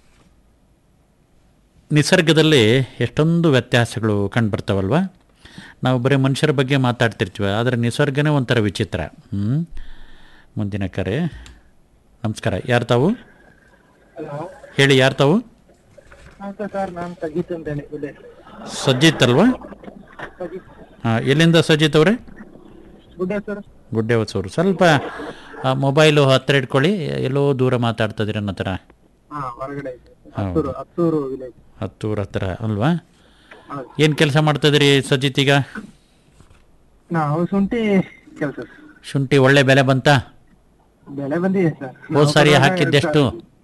ನಿಸರ್ಗದಲ್ಲಿ ಎಷ್ಟೊಂದು ವ್ಯತ್ಯಾಸಗಳು ಕಂಡುಬರ್ತಾವಲ್ವ ನಾವು ಬರೀ ಮನುಷ್ಯರ ಬಗ್ಗೆ ಮಾತಾಡ್ತಿರ್ತೀವಿ ಆದರೆ ನಿಸರ್ಗನೇ ಒಂಥರ ವಿಚಿತ್ರ ಹ್ಞೂ ಮುಂದಿನ ಕರೆ ನಮಸ್ಕಾರ ಯಾರು ತಾವು ಹೇಳಿ ಯಾರು ತಾವು ಸರ್ ನಾನು ಸಜಿತ್ ಅಂತ ಹೇಳಿ ಸಜ್ಜಿತ್ ಅಲ್ವಾ ಹಾಂ ಎಲ್ಲಿಂದ ಸಜ್ಜಿತ್ ಅವರೇ ಗುಡ್ ಸರ್ ಗುಡ್ಡೆ ಹೊಸೂರು ಸ್ವಲ್ಪ ಆ, ಮೊಬೈಲು ಹತ್ತಿರ ಇಟ್ಕೊಳ್ಳಿ ಎಲ್ಲೋ ದೂರ ಮಾತಾಡ್ತದಿರ ಅನ್ನೋ ಥರ ಹಾ ಹೊರಗಡೆ ಹೌದು ಹತ್ತೂರು ವಿಲೇಜ್ ಹತ್ತೂರ ಹತ್ರ ಅಲ್ವಾ ಹೌದು. ಏನು ಕೆಲಸ ಮಾಡ್ತಿದ್ದೀರಿ ಸಜ್ಜಿತ್ ಈಗ ನಾವು ಶುಂಠಿ ಕೆಲಸ ಶುಂಠಿ ಒಳ್ಳೆ ಬೆಲೆ ಬಂತಾ ಬೆಳೆ ಬಂದಿದೆ ಸರ್ ಹೋದ್ ಸಾರಿ ಹಾಕಿದ್ದೆಷ್ಟು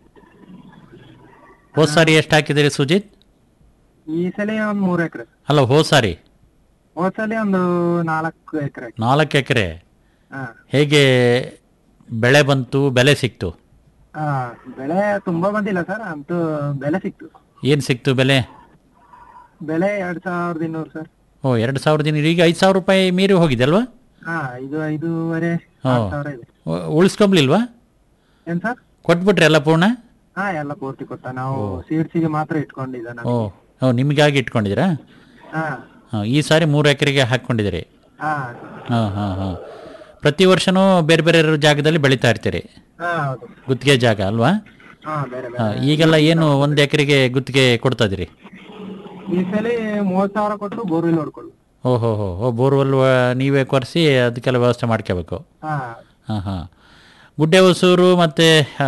ಹೋದ್ ಸಾರಿ ಎಷ್ಟು ಹಾಕಿದಿರಿ ಸುಜಿತ್ ಈ ಸಲ ಒಂದ್ ಮೂರ್ ಎಕರೆ ಅಲ್ಲ ಹೋದ್ ಸಾರಿ ಹೋದ್ ಸಲ ಒಂದು ನಾಲ್ಕು ಎಕರೆ ನಾಲ್ಕು ಎಕರೆ ಹಾ ಹೇಗೆ ಬೆಳೆ ಬಂತು ಬೆಲೆ ಸಿಕ್ತು ಹಾ ಬೆಳೆ ತುಂಬಾ ಬಂದಿಲ್ಲ ಸರ್ ಅಂತೂ ಬೆಲೆ ಸಿಕ್ತು ಏನು ಸಿಕ್ತು ಬೆಲೆ ಬೆಳೆ ಎರಡ್ ಸಾವಿರದ ಇನ್ನೂರು ಸರ್ ಓ ಎರಡು ಸಾವಿರದ ಇನ್ನೂರು ಈಗ ಐದು ಸಾವಿರ ರೂಪಾಯಿ ಮೀರಿ ಹೋಗಿದೆ ಅಲ್ವಾ ಹಾ ಇದು ಐದೂವರೆ ಹಾ. ಆರು ಸಾವಿರ ಇದೆ ಉ- ಉಳಿಸ್ಕೊಂಬ್ಲಿಲ್ವಾ ಏನ್ ಸರ್ ಕೊಟ್ಬಿಟ್ರಿ ಎಲ್ಲ ಪೂರ್ಣ ಹಾ ಎಲ್ಲ ಪೂರ್ತಿ ಕೊಟ್ಟ ನಾವು ಸೀಡ್ಸಿಗೆ ಮಾತ್ರ ಇಟ್ಕೊಂಡಿದ್ದ ನಾನು ಓ ಓ ನಿಮಗಾಗಿ ಇಟ್ಕೊಂಡಿದ್ದೀರಾ ಹಾ ಹಾಂ ಈ ಸಾರಿ ಮೂರು ಎಕರೆಗೆ ಹಾಕ್ಕೊಂಡಿದ್ದೀರಿ ಹಾ ಹಾಂ ಹಾಂ ಹಾಂ ಪ್ರತಿ ವರ್ಷನೂ ಬೇರೆ ಬೇರೆ ಜಾಗದಲ್ಲಿ ಬೆಳೀತಾ ಇರ್ತೀರಿ ಹಾ ಹೌದು ಗುತ್ತಿಗೆ ಜಾಗ ಅಲ್ವಾ ಹಾ ಬೇರೆ ಬೇರೆ ಹಾಂ ಈಗೆಲ್ಲ ಏನು ಒಂದು ಎಕರೆಗೆ ಗುತ್ತಿಗೆ ಕೊಡ್ತಾ ಇದ್ದೀರಿ ಈ ಸಲ ಮೂವತ್ ಸಾವಿರ ಕೊಟ್ಟು ಬೋರ್ವೆಲ್ ಹೊಡ್ಕೊಳ್ಳು ಓಹೋ ಹೋ ಓ ಬೋರ್ವೆಲ್ ನೀವೇ ಕೊರೆಸಿ ಅದಕ್ಕೆಲ್ಲ ವ್ಯವಸ್ಥೆ ಮಾಡ್ಕೋಬೇಕು ಹಾ ಹಾಂ ಹಾಂ ಗುಡ್ಡೆ ಹೊಸೂರು ಮತ್ತು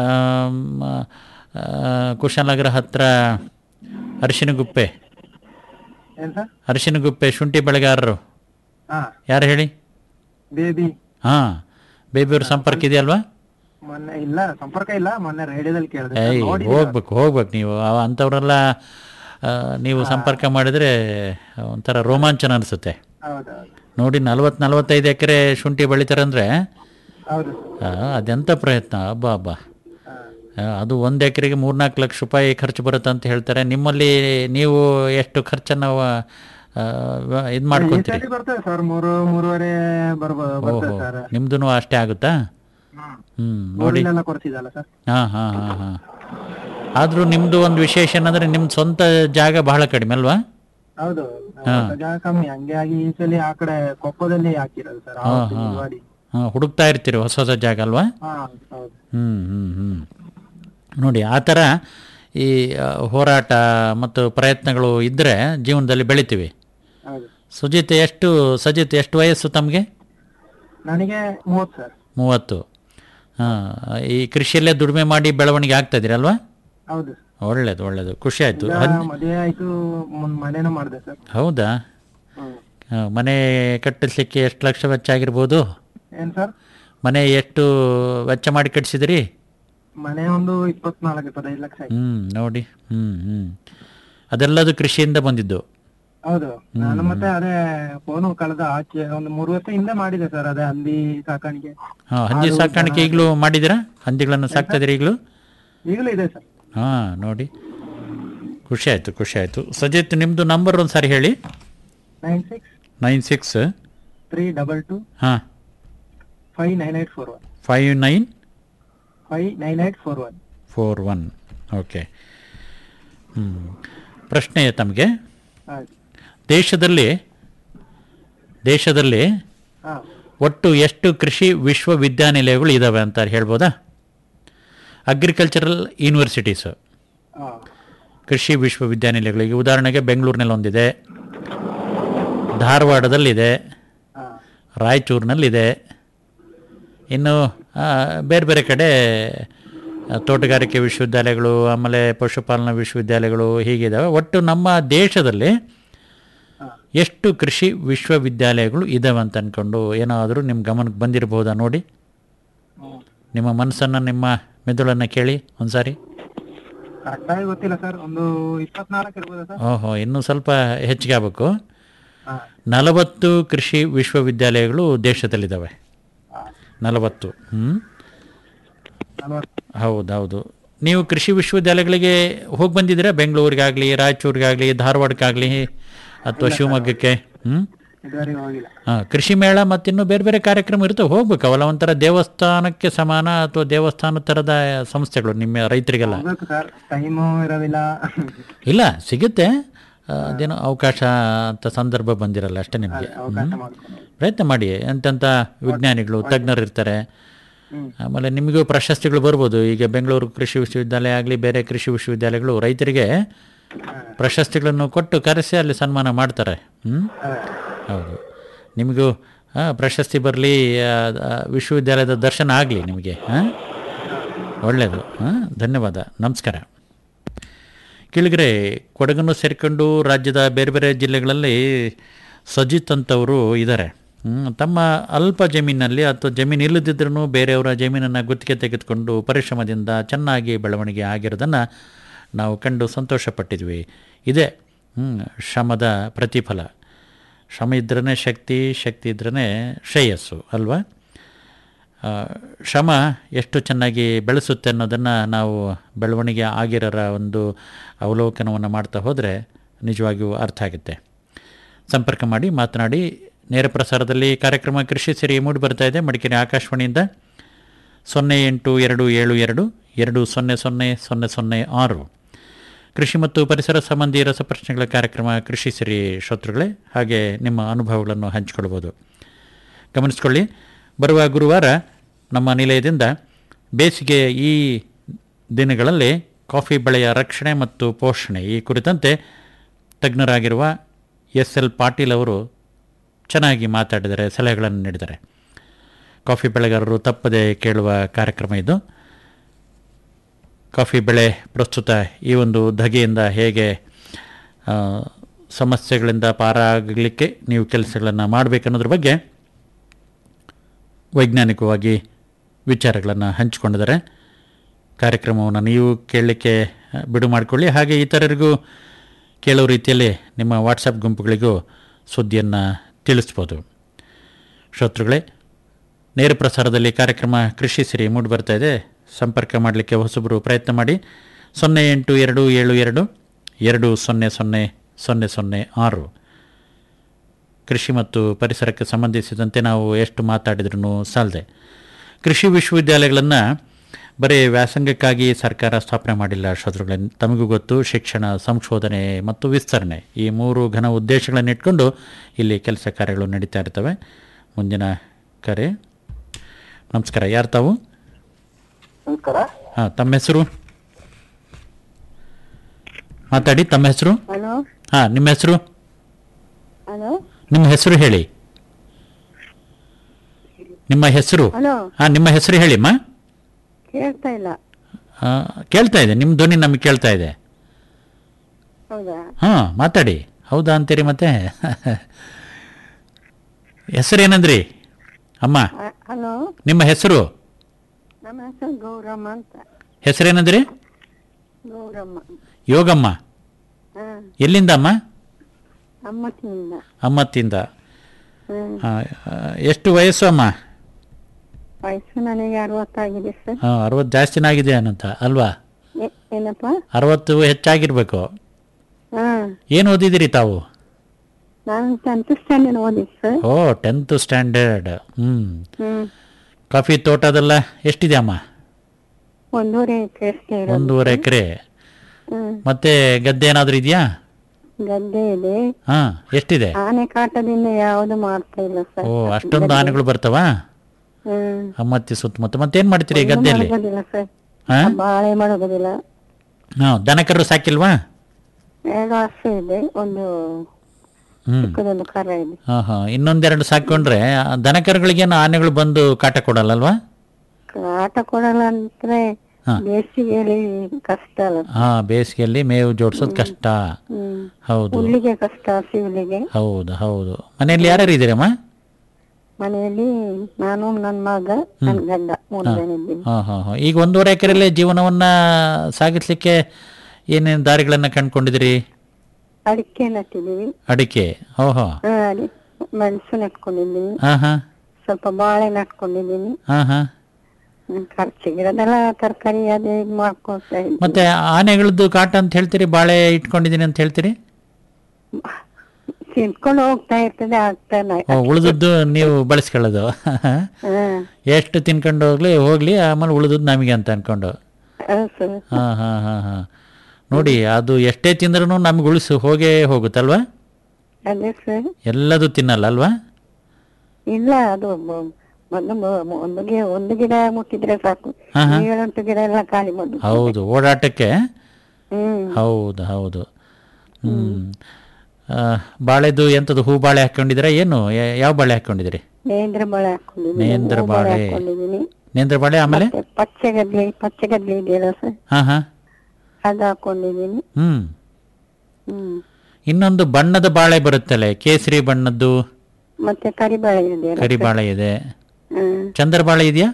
ಕುಶಾಲನಗರ ಹತ್ರ ಅರಿಶಿನಗುಪ್ಪೆ ಏನ್ ಸರ್ ಅರಿಶಿನಗುಪ್ಪೆ ಶುಂಠಿ ಬೆಳೆಗಾರರು ಹಾ ಯಾರು ಹೇಳಿ ಬೇಬಿ ಹಾಂ ಬೇಬಿಯವ್ರ ಸಂಪರ್ಕ ಇದೆಯಲ್ವಾ ಮೊನ್ನೆ ಇಲ್ಲ ಸಂಪರ್ಕ ಇಲ್ಲ ಮೊನ್ನೆ ರೇಡಿಯೋದಲ್ಲಿ ಕೇಳಿದೆ ಏಯ್ ಹೋಗ್ಬೇಕು ಹೋಗ್ಬೇಕು ನೀವು ಅವ ಅಂಥವ್ರೆಲ್ಲ ಆ, ನೀವು ಸಂಪರ್ಕ ಮಾಡಿದರೆ ಒಂಥರ ರೋಮಾಂಚನ ಅನಿಸುತ್ತೆ ಹೌದೌದು ನೋಡಿ ನಲ್ವತ್ತು ನಲವತ್ತೈದು ಎಕರೆ ಶುಂಠಿ ಬೆಳಿತಾರಂದ್ರೆ ಹೌದು ಆ, ಅದೆಂಥ ಪ್ರಯತ್ನ ಅಬ್ಬಾ ಅಬ್ಬಾ ಆ, ಅದು ಒಂದು ಎಕರೆಗೆ ಮೂರ್ನಾಲ್ಕು ಲಕ್ಷ ರೂಪಾಯಿ ಖರ್ಚು ಬರುತ್ತೆ ಅಂತ ಹೇಳ್ತಾರೆ ನಿಮ್ಮಲ್ಲಿ ನೀವು ಎಷ್ಟು ಖರ್ಚನ್ನು ಇದು ಮಾಡ್ಕೊತೀರಿ ಸರಿ ಬರ್ತದೆ ಸರ್ ಮೂರು ಮೂರುವರೆ ಬರ್ಬೋದು ಬರ್ತದೆ ಓಹೋ ಸರ್ ನಿಮ್ದು ಅಷ್ಟೇ ಆಗುತ್ತಾ ಹ್ಞೂ ನೋಡಿ ಬೋರ್ವೆಲ್ ಕೊಡ್ತಿದ್ದಲ್ಲ ಸರ್ ಹಾಂ ಹಾಂ ಹಾಂ ಹಾಂ ಆದರೂ ನಿಮ್ಮದು ಒಂದು ವಿಶೇಷ ಏನಂದರೆ ನಿಮ್ಮ ಸ್ವಂತ ಜಾಗ ಬಹಳ ಕಡಿಮೆ ಅಲ್ವಾ ಹೌದು ಹಾ. ಜಾಗ ಕಮ್ಮಿ ಹಂಗೆ ಆಗಿ ಈ ಸಲ ಆ ಕಡೆ ಕೊಪ್ಪದಲ್ಲಿ ಹಾಕಿರೋದು ಸರ್ ಹಾಂ ಹಾಂ ಹಾಂ ಹುಡುಕ್ತಾ ಇರ್ತೀರಿ ಹೊಸ ಹೊಸ ಜಾಗ ಅಲ್ವಾ ಹಾ ಹೌದು ಹ್ಞೂ ಹ್ಞೂ ಹ್ಞೂ ನೋಡಿ ಆ ಥರ ಈ ಆ, ಹೋರಾಟ ಮತ್ತು ಪ್ರಯತ್ನಗಳು ಇದ್ದರೆ ಜೀವನದಲ್ಲಿ ಬೆಳಿತೀವಿ ಹೌದು ಸುಜಿತ್ ಎಷ್ಟು ಸಜಿತ್ ಎಷ್ಟು ವಯಸ್ಸು ತಮಗೆ ನನಗೆ ಮೂವತ್ತು ಸರ್ ಮೂವತ್ತು ಹಾಂ ಈ ಕೃಷಿಯಲ್ಲೇ ದುಡಿಮೆ ಮಾಡಿ ಬೆಳವಣಿಗೆ ಆಗ್ತಾ ಇದ್ದೀರಲ್ವಾ ಹೌದು ಒಳ್ಳೇದು ಒಳ್ಳೇದು ಖುಷಿ ಆಯಿತು ಈಗ ಮದುವೆ ಆಯ್ತು ಮುಂದ್ ಮನೇನು ಮಾಡಿದೆ ಸರ್ ಹೌದಾ ಹ್ಮ್ ಆ, ಮನೆ ಕಟ್ಟಿಸ್ಲಿಕ್ಕೆ ಎಷ್ಟು ಲಕ್ಷ ವೆಚ್ಚ ಆಗಿರ್ಬೋದು ಏನ್ ಸರ್ ಮನೆ ಎಷ್ಟು ವೆಚ್ಚ ಮಾಡಿ ಕಟ್ಟಿಸಿದಿರಿ ಮನೆ ಒಂದು ಇಪ್ಪತ್ನಾಲ್ಕು ಇಪ್ಪತ್ತೈದು ಲಕ್ಷ ಆಯ್ತು ಹ್ಞೂ ನೋಡಿ ಹ್ಞೂ ಹ್ಞೂ ಅದೆಲ್ಲದು ಕೃಷಿಯಿಂದ ಬಂದಿದ್ದು ಹೌದು ನಾನು ಮತ್ತೆ ಅದೇ ಫೋನು ಕಳೆದ ಆಚೆ ಒಂದು ಮೂರು ವರ್ಷ ಹಿಂದೆ ಮಾಡಿದೆ ಸರ್ ಅದೇ ಹಂದಿ ಸಾಕಾಣಿಕೆ ಹಾಂ ಹಂದಿ ಸಾಕಾಣಿಕೆ ಈಗಲೂ ಮಾಡಿದ್ದೀರಾ ಹಂದಿಗಳನ್ನು ಸಾಕ್ತಾ ಇದ್ದೀರಾ ಈಗಲೂ ಈಗಲೂ ಇದೆ ಸರ್ ಹಾಂ ನೋಡಿ ಖುಷಿ ಆಯಿತು ಖುಷಿ ಆಯಿತು ಸಜಿತ್ ನಿಮ್ಮದು ನಂಬರ್ ಒಂದು ಸಾರಿ ಹೇಳಿ nine six nine six three double two ಹಾಂ five nine eight four one five nine five nine eight four one four one okay ಹ್ಞೂ ಪ್ರಶ್ನೆ ತಮಗೆ ಆಯ್ತು ದೇಶದಲ್ಲಿ ದೇಶದಲ್ಲಿ ಹಾ ಒಟ್ಟು ಎಷ್ಟು ಕೃಷಿ ವಿಶ್ವವಿದ್ಯಾನಿಲಯಗಳು ಇದ್ದಾವೆ ಅಂತ ಹೇಳ್ಬೋದಾ ಅಗ್ರಿಕಲ್ಚರಲ್ ಯೂನಿವರ್ಸಿಟೀಸು ಹಾ ಕೃಷಿ ವಿಶ್ವವಿದ್ಯಾನಿಲಯಗಳಿಗೆ ಉದಾಹರಣೆಗೆ ಬೆಂಗಳೂರಿನಲ್ಲಿ ಒಂದಿದೆ ಧಾರವಾಡದಲ್ಲಿದೆ ಹಾ ರಾಯಚೂರಿನಲ್ಲಿದೆ ಇನ್ನು ಆ, ಬೇರೆ ಬೇರೆ ಕಡೆ ಆ, ತೋಟಗಾರಿಕೆ ವಿಶ್ವವಿದ್ಯಾಲಯಗಳು ಆಮೇಲೆ ಪಶುಪಾಲನಾ ವಿಶ್ವವಿದ್ಯಾಲಯಗಳು ಹೀಗಿದ್ದಾವೆ ಒಟ್ಟು ನಮ್ಮ ದೇಶದಲ್ಲಿ ಹಾ. ಎಷ್ಟು ಕೃಷಿ ವಿಶ್ವವಿದ್ಯಾಲಯಗಳು ಇದ್ದಾವೆ ಅಂತ ಅಂದ್ಕೊಂಡು ಏನಾದರೂ ನಿಮ್ಮ ಗಮನಕ್ಕೆ ಬಂದಿರಬಹುದಾ ನೋಡಿ ಹ್ಮ್. ನಿಮ್ಮ ಮನಸ್ಸನ್ನು ನಿಮ್ಮ ಮೆದುಳನ್ನು ಕೇಳಿ ಒಂದ್ಸಾರಿ ಕರೆಕ್ಟಾಗಿ ಗೊತ್ತಿಲ್ಲ ಸರ್ ಒಂದು ಇಪ್ಪತ್ನಾಲ್ಕು ಇರ್ಬೋದಾ ಸರ್ ಓಹೋ ಇನ್ನೂ ಸ್ವಲ್ಪ ಹೆಚ್ಚಿಗೆ ಆಗಬೇಕು ಹಾ ನಲವತ್ತು ಕೃಷಿ ವಿಶ್ವವಿದ್ಯಾಲಯಗಳು ದೇಶದಲ್ಲಿದ್ದಾವೆ ಹಾ. ನಲವತ್ತು ಹ್ಞೂ ನಲ್ವತ್ತು ಹೌದೌದು ನೀವು ಕೃಷಿ ವಿಶ್ವವಿದ್ಯಾಲಯಗಳಿಗೆ ಹೋಗಿ ಬಂದಿದ್ದೀರಾ ಬೆಂಗಳೂರಿಗಾಗಲಿ ರಾಯಚೂರಿಗಾಗಲಿ ಧಾರವಾಡಕ್ಕಾಗಲಿ ಅಥವಾ ಶಿವಮೊಗ್ಗಕ್ಕೆ ಹ್ಞೂ ಇದುವರೆಗೆ ಹೋಗಿಲ್ಲ ಹಾಂ ಕೃಷಿ ಮೇಳ ಮತ್ತಿನ್ನೂ ಬೇರೆ ಬೇರೆ ಕಾರ್ಯಕ್ರಮ ಇರ್ತವೆ ಹೋಗ್ಬೇಕು ಅವೆಲ್ಲ ಒಂಥರ ದೇವಸ್ಥಾನಕ್ಕೆ ಸಮಾನ ಅಥವಾ ದೇವಸ್ಥಾನ ಥರದ ಸಂಸ್ಥೆಗಳು ನಿಮ್ಮ ರೈತರಿಗೆಲ್ಲ ಹೋಗ್ಬೇಕು ಸರ್ ಟೈಮು ಇರೋದಿಲ್ಲ ಇಲ್ಲ ಸಿಗುತ್ತೆ ಆ, ಅದೇನೋ ಅವಕಾಶ ಅಂತ ಸಂದರ್ಭ ಬಂದಿರಲ್ಲ ಅಷ್ಟೇ ನಿಮಗೆ ಅವಕಾಶ ಮಾಡ್ಕೊಂಡು ಪ್ರಯತ್ನ ಮಾಡಿ ಎಂತೆಂಥ ವಿಜ್ಞಾನಿಗಳು ತಜ್ಞರು ಇರ್ತಾರೆ ಹ್ಮ್. ಆಮೇಲೆ ನಿಮಗೂ ಪ್ರಶಸ್ತಿಗಳು ಬರ್ಬೋದು ಈಗ ಬೆಂಗಳೂರು ಕೃಷಿ ವಿಶ್ವವಿದ್ಯಾಲಯ ಆಗಲಿ ಬೇರೆ ಕೃಷಿ ವಿಶ್ವವಿದ್ಯಾಲಯಗಳು ರೈತರಿಗೆ ಪ್ರಶಸ್ತಿಗಳನ್ನು ಕೊಟ್ಟು ಕರೆಸಿ ಅಲ್ಲಿ ಸನ್ಮಾನ ಮಾಡ್ತಾರೆ ಹ್ಞೂ ಅದೇ. ಹೌದು ನಿಮಗೂ ಆ, ಪ್ರಶಸ್ತಿ ಬರಲಿ ವಿಶ್ವವಿದ್ಯಾಲಯದ ದರ್ಶನ ಆಗಲಿ ನಿಮಗೆ ಹಾಂ ಒಳ್ಳೆಯದು ಹಾಂ ಧನ್ಯವಾದ ನಮಸ್ಕಾರ ಕೆಳಗರೆ ಕೊಡಗನ್ನು ಸೇರಿಕೊಂಡು ರಾಜ್ಯದ ಬೇರೆ ಬೇರೆ ಜಿಲ್ಲೆಗಳಲ್ಲಿ ಸಜಿತ್ ಅಂತವರು ಇದ್ದಾರೆ ಹ್ಮ್, ತಮ್ಮ ಅಲ್ಪ ಜಮೀನಲ್ಲಿ ಅಥವಾ ಜಮೀನು ಇಲ್ಲದಿದ್ರೂ ಬೇರೆಯವರ ಜಮೀನನ್ನು ಗುತ್ತಿಗೆ ತೆಗೆದುಕೊಂಡು ಪರಿಶ್ರಮದಿಂದ ಚೆನ್ನಾಗಿ ಬೆಳವಣಿಗೆ ಆಗಿರೋದನ್ನು ನಾವು ಕಂಡು ಸಂತೋಷಪಟ್ಟಿದ್ವಿ ಇದೇ ಹ್ಮ್, ಶ್ರಮದ ಪ್ರತಿಫಲ ಶ್ರಮ ಇದ್ರೇ ಶಕ್ತಿ ಶಕ್ತಿ ಇದ್ರೇ ಶ್ರೇಯಸ್ಸು ಅಲ್ವಾ ಆ, ಶ್ರಮ ಎಷ್ಟು ಚೆನ್ನಾಗಿ ಬೆಳೆಸುತ್ತೆ ಅನ್ನೋದನ್ನು ನಾವು ಬೆಳವಣಿಗೆ ಆಗಿರೋರ ಒಂದು ಅವಲೋಕನವನ್ನು ಮಾಡ್ತಾ ಹೋದರೆ ನಿಜವಾಗಿಯೂ ಅರ್ಥ ಆಗುತ್ತೆ ಸಂಪರ್ಕ ಮಾಡಿ ಮಾತನಾಡಿ ನೇರ ಪ್ರಸಾರದಲ್ಲಿ ಕಾರ್ಯಕ್ರಮ ಕೃಷಿ ಸಿರಿ ಮೂಡಿ ಬರ್ತಾ ಇದೆ ಮಡಿಕೇರಿ ಆಕಾಶವಾಣಿಯಿಂದ ಸೊನ್ನೆ ಎಂಟು ಎರಡು ಏಳು ಎರಡು ಎರಡು ಸೊನ್ನೆ ಸೊನ್ನೆ ಸೊನ್ನೆ ಸೊನ್ನೆ ಆರು ಕೃಷಿ ಮತ್ತು ಪರಿಸರ ಸಂಬಂಧಿ ರಸಪ್ರಶ್ನೆಗಳ ಕಾರ್ಯಕ್ರಮ ಕೃಷಿ ಸಿರಿ ಶ್ರೋತೃಗಳೇ ಹಾಗೆ ನಿಮ್ಮ ಅನುಭವಗಳನ್ನು ಹಂಚಿಕೊಳ್ಬೋದು ಗಮನಿಸ್ಕೊಳ್ಳಿ ಬರುವ ಗುರುವಾರ ನಮ್ಮ ನಿಲಯದಿಂದ ಬೇಸಿಗೆ ಈ ದಿನಗಳಲ್ಲಿ ಕಾಫಿ ಬೆಳೆಯ ರಕ್ಷಣೆ ಮತ್ತು ಪೋಷಣೆ ಈ ಕುರಿತಂತೆ ತಜ್ಞರಾಗಿರುವ ಎಸ್ ಎಲ್ ಪಾಟೀಲ್ ಅವರು ಚೆನ್ನಾಗಿ ಮಾತಾಡಿದ್ದಾರೆ ಸಲಹೆಗಳನ್ನು ನೀಡಿದ್ದಾರೆ ಕಾಫಿ ಬೆಳೆಗಾರರು ತಪ್ಪದೆ ಕೇಳುವ ಕಾರ್ಯಕ್ರಮ ಇದು ಕಾಫಿ ಬೆಳೆ ಪ್ರಸ್ತುತ ಈ ಒಂದು ಧಗೆಯಿಂದ ಹೇಗೆ ಆ, ಸಮಸ್ಯೆಗಳಿಂದ ಪಾರಾಗಲಿಕ್ಕೆ ನೀವು ಕೆಲಸಗಳನ್ನು ಮಾಡಬೇಕನ್ನೋದ್ರ ಬಗ್ಗೆ ವೈಜ್ಞಾನಿಕವಾಗಿ ವಿಚಾರಗಳನ್ನು ಹಂಚಿಕೊಂಡಿದ್ದಾರೆ ಕಾರ್ಯಕ್ರಮವನ್ನು ನೀವು ಕೇಳಲಿಕ್ಕೆ ಆ, ಬಿಡು ಮಾಡಿಕೊಳ್ಳಿ ಹಾಗೆ ಇತರರಿಗೂ ಕೇಳೋ ರೀತಿಯಲ್ಲಿ ನಿಮ್ಮ ವಾಟ್ಸಪ್ ಗುಂಪುಗಳಿಗೂ ಸುದ್ದಿಯನ್ನು ತಿಳಿಸ್ಬೋದು ಶ್ರೋತೃಗಳೇ ನೇರ ಪ್ರಸಾರದಲ್ಲಿ ಕಾರ್ಯಕ್ರಮ ಕೃಷಿ ಸಿರಿ ಮೂಡಿ ಬರ್ತಾ ಇದೆ ಸಂಪರ್ಕ ಮಾಡಲಿಕ್ಕೆ ಹೊಸಬರು ಪ್ರಯತ್ನ ಮಾಡಿ ಸೊನ್ನೆ ಎಂಟು ಎರಡು ಏಳು ಎರಡು ಎರಡು ಸೊನ್ನೆ ಸೊನ್ನೆ ಸೊನ್ನೆ ಸೊನ್ನೆ ಆರು ಕೃಷಿ ಮತ್ತು ಪರಿಸರಕ್ಕೆ ಸಂಬಂಧಿಸಿದಂತೆ ನಾವು ಎಷ್ಟು ಮಾತಾಡಿದ್ರೂ ಸಾಲದೆ ಕೃಷಿ ವಿಶ್ವವಿದ್ಯಾಲಯಗಳನ್ನು ಬರೀ ವ್ಯಾಸಂಗಕ್ಕಾಗಿ ಸರ್ಕಾರ ಸ್ಥಾಪನೆ ಮಾಡಿಲ್ಲ ಶ್ರೋತೃಗಳೇ ತಮಗೂ ಗೊತ್ತು ಶಿಕ್ಷಣ ಸಂಶೋಧನೆ ಮತ್ತು ವಿಸ್ತರಣೆ ಈ ಮೂರು ಘನ ಉದ್ದೇಶಗಳನ್ನು ಇಟ್ಕೊಂಡು ಇಲ್ಲಿ ಕೆಲಸ ಕಾರ್ಯಗಳು ನಡೀತಾ ಇರ್ತವೆ ಮುಂದಿನ ಕರೆ ನಮಸ್ಕಾರ ಯಾರು ತಾವು ನಮಸ್ಕಾರ ಹಾಂ ತಮ್ಮ ಹೆಸರು ಮಾತಾಡಿ ತಮ್ಮ ಹೆಸರು ಹಲೋ ಹಾಂ ನಿಮ್ಮ ಹೆಸರು ಹಲೋ ನಿಮ್ಮ ಹೆಸರು ಹೇಳಿ ನಿಮ್ಮ ಹೆಸರು ಹಲೋ ಹಾಂ ನಿಮ್ಮ ಹೆಸರು ಹೇಳಿಮ್ಮ ಕೇಳ್ತಾ ಇಲ್ಲ ಆ, ಕೇಳ್ತಾ ಇದೆ ನಿಮ್ಮ ಧ್ವನಿ ನಮಗೆ ಕೇಳ್ತಾ ಇದೆ ಹೌದಾ ಹಾಂ ಮಾತಾಡಿ ಹೌದಾ ಅಂತೀರಿ ಮತ್ತೆ ಹೆಸರೇನಂದ್ರಿ ಅಮ್ಮ ಹ- ಹಲೋ ನಿಮ್ಮ ಹೆಸರು ನಮ್ಮ ಹೆಸರು ಗೌರಮ್ಮ ಅಂತ ಹೆಸರೇನಂದ್ರಿ ಗೌರಮ್ಮ ಯೋಗಮ್ಮ ಹಾ ಎಲ್ಲಿಂದ ಅಮ್ಮ ಅಮ್ಮತ್ತಿನಿಂದ ಅಮ್ಮತ್ತಿಂದ ಹ್ಮ್ ಆ, ಆ, ಎಷ್ಟು ವಯಸ್ಸು ಅಮ್ಮ ವಯಸ್ಸು ನನಗೆ ಅರವತ್ತಾಗಿದೆ ಸರ್ ಹಾಂ ಅರವತ್ತು ಜಾಸ್ತಿನೇ ಆಗಿದೆ ಅನ್ನಂತ ಅಲ್ವಾ ಏ- ಏನಪ್ಪ ಅರವತ್ತು ಹೆಚ್ಚಾಗಿರ್ಬೇಕು ಹಾ ಏನು ಓದಿದಿರಿ ತಾವು ನಾನು ಟೆಂತ್ ಸ್ಟ್ಯಾಂಡರ್ಡ್ ಓದಿದ್ದು ಸರ್ ಓ ಟೆಂತ್ ಸ್ಟ್ಯಾಂಡರ್ಡ್ ಹ್ಞೂ ಹ್ಮ್ ಕಾಫಿ ತೋಟ ಅದೆಲ್ಲ ಎಷ್ಟಿದೆ ಅಮ್ಮ ಒಂದೂವರೆ ಎಕರೆ ಅಷ್ಟೇ ಇರೋದು ಒಂದೂವರೆ ಎಕರೆ ಹ್ಮ್ ಮತ್ತೆ ಗದ್ದೆ ಏನಾದರೂ ಇದೆಯಾ ಗದ್ದೆ ಇದೆ ಹಾಂ ಎಷ್ಟಿದೆ ಆನೆ ಕಾಟದಿಂದ ಯಾವುದು ಮಾಡ್ತಾ ಇಲ್ಲ ಸರ್ ಓ ಅಷ್ಟೊಂದು ಆನೆಗಳು ಬರ್ತಾವ ಹ್ಮ್ ಅಮ್ಮತ್ತಿ ಸುತ್ತಮುತ್ತ ಮತ್ತೇನು ಮಾಡ್ತೀರಿ ಈ ಗದ್ದೆಯಲ್ಲಿ ಮಡಗೋದಿಲ್ಲ ಸರ್ ಹಾಂ ಬಾಳೆ ಮಡಗೋದಿಲ್ಲ ಹಾಂ ದನಕರು ಸಾಕಿಲ್ವಾ ಎರಡು ವರ್ಷ ಇದೆ ಒಂದು ಹ್ಞೂ ಚಿಕ್ಕದೊಂದು ಕರ ಇದೆ ಹಾಂ ಹಾಂ ಇನ್ನೊಂದೆರಡು ಸಾಕೊಂಡ್ರೆ ಆ ದನಕರುಗಳಿಗೇನು ಆನೆಗಳು ಬಂದು ಕಾಟ ಕೊಡಲ್ಲಲ್ವಾ ಆಟ ಕೊಡಲ್ಲ ಅಂದ್ರೆ ಹಾ. ಬೇಸಿಗೆಯಲ್ಲಿ ಕಷ್ಟ ಅಲ್ಲ ಹಾಂ ಬೇಸಿಗೆಯಲ್ಲಿ ಮೇವು ಜೋಡಿಸೋದು ಕಷ್ಟ ಹ್ಮ್ ಹೌದು ಹುಲ್ಲಿಗೆ ಕಷ್ಟ ಹಸಿವುಲಿಗೆ ಹೌದು ಹೌದು ಮನೆಯಲ್ಲಿ ಯಾರ್ಯಾರು ಇದ್ದೀರಮ್ಮ ಮನೆಯಲ್ಲಿ ನಾನು ನನ್ನ ಮಗ ನನ್ನ ಗಂಡ ಮೂರು ಜನ ಇದ್ದೀವಿ ಹಾಂ ಹಾಂ ಹಾಂ ಈಗ ಒಂದೂವರೆ ಎಕರೆಲ್ಲೇ ಜೀವನವನ್ನು ಸಾಗಿಸ್ಲಿಕ್ಕೆ ಏನೇನು ದಾರಿಗಳನ್ನು ಕಂಡುಕೊಂಡಿದ್ದೀರಿ ಅಡಿಕೆ ನಟ್ಟಿದ್ದೀವಿ ಅಡಿಕೆ ಓಹೋ ಹಾ, ಅಡಿ- ಮೆಣಸು ನೆಟ್ಕೊಂಡಿದ್ದೀನಿ ಹಾಂ ಹಾಂ ಸ್ವಲ್ಪ ಬಾಳೆ ನಟ್ಕೊಂಡಿದ್ದೀನಿ ಹಾಂ ಹಾಂ ಹ್ಮ್, ಖರ್ಚಿಗಿರೋದೆಲ್ಲ ತರಕಾರಿ ಅದೇ ಇದ್ ಮಾಡ್ಕೊಳ್ತಾ ಇದ್ದೀನಿ ಮತ್ತೆ ಆನೆಗಳದ್ದು ಕಾಟ ಅಂತ ಹೇಳ್ತೀರಿ ಬಾಳೆ ಇಟ್ಕೊಂಡಿದ್ದೀನಿ ಅಂತ ಹೇಳ್ತೀರಿ ತಿನ್ಕೊಂಡು ಹೋಗ್ತಾ ಇರ್ತದೆ ಆಗ್ತಾ ಇಲ್ಲ. ಓ ಉಳಿದದ್ದು ನೀವು ಬಳಸ್ಕೊಳ್ಳೋದು ಹಾ ಎಷ್ಟು ತಿನ್ಕೊಂಡು ಹೋಗ್ಲಿ ಹೋಗ್ಲಿ ಆಮೇಲೆ ಉಳಿದದ್ದು ನಮಗೆ ಅಂತ ಅನ್ಕೊಂಡು ಹೌದು ಸರ್ ಹಾಂ ಹಾಂ ಹಾಂ ಹಾಂ ನೋಡಿ ಅದು ಎಷ್ಟೇ ತಿಂದ್ರೂ ನಮ್ಗೆ ಉಳಿಸು ಹೋಗೇ ಹೋಗುತ್ತಲ್ವಾ ಅದೇ ಸರ್ ಎಲ್ಲದೂ ತಿನ್ನಲ್ಲ ಅಲ್ವಾ ಇಲ್ಲ ಅದು ಬ- ಒಂದು ಮ- ಒಂದು ಗಿ ಒಂದು ಗಿಡ ಮುಟ್ಟಿದ್ರೆ ಸಾಕು ಹಾ, ಹಾ. ಏಳೆಂಟು ಗಿಡ ಎಲ್ಲ ಖಾಲಿ ಮಾಡುದು ಹೌದು ಓಡಾಟಕ್ಕೆ ಹ್ಮ್ ಹೌದು ಹೌದು ಹ್ಞೂ ಬಾಳೆದು ಎಂಥದ್ದು ಹೂ ಬಾಳೆ ಹಾಕ್ಕೊಂಡಿದ್ದೀರಾ ಏನು ಯಾ- ಯಾವ ಬಾಳೆ ಹಾಕ್ಕೊಂಡಿದ್ದೀರಿ ನೇಂದ್ರ ಬಾಳೆ ಹಾಕೊಂಡಿದ್ದೀನಿ ನೇಂದ್ರ ಹೂ ಬಾಳೆ ಬಾಳೆ. ಹಾಕೊಂಡಿದ್ದೀನಿ ನೇಂದ್ರ ಬಾಳೆ ಆಮೇಲೆ ಮತ್ತೆ ಪಚ್ಚೆ ಗದ್ದೆ ಪಚ್ಚೆ ಗದ್ದೆ ಇದೆಯಲ್ಲ ಸರ್ ಹಾಂ ಹಾಂ ಅದು ಹಾಕೊಂಡಿದ್ದೀನಿ ಹ್ಞೂ ಹ್ಮ್ ಇನ್ನೊಂದು ಬಣ್ಣದ ಬಾಳೆ ಬರುತ್ತಲ್ಲ ಕೇಸರಿ ಬಣ್ಣದ್ದು ಮತ್ತೆ ಕರಿಬಾಳೆ ಇದೆಯಲ್ಲ ಕರಿ ಬಾಳೆ ಇದೆ ಹ್ಮ್ ಚಂದ್ರ ಬಾಳೆ ಇದೆಯಾ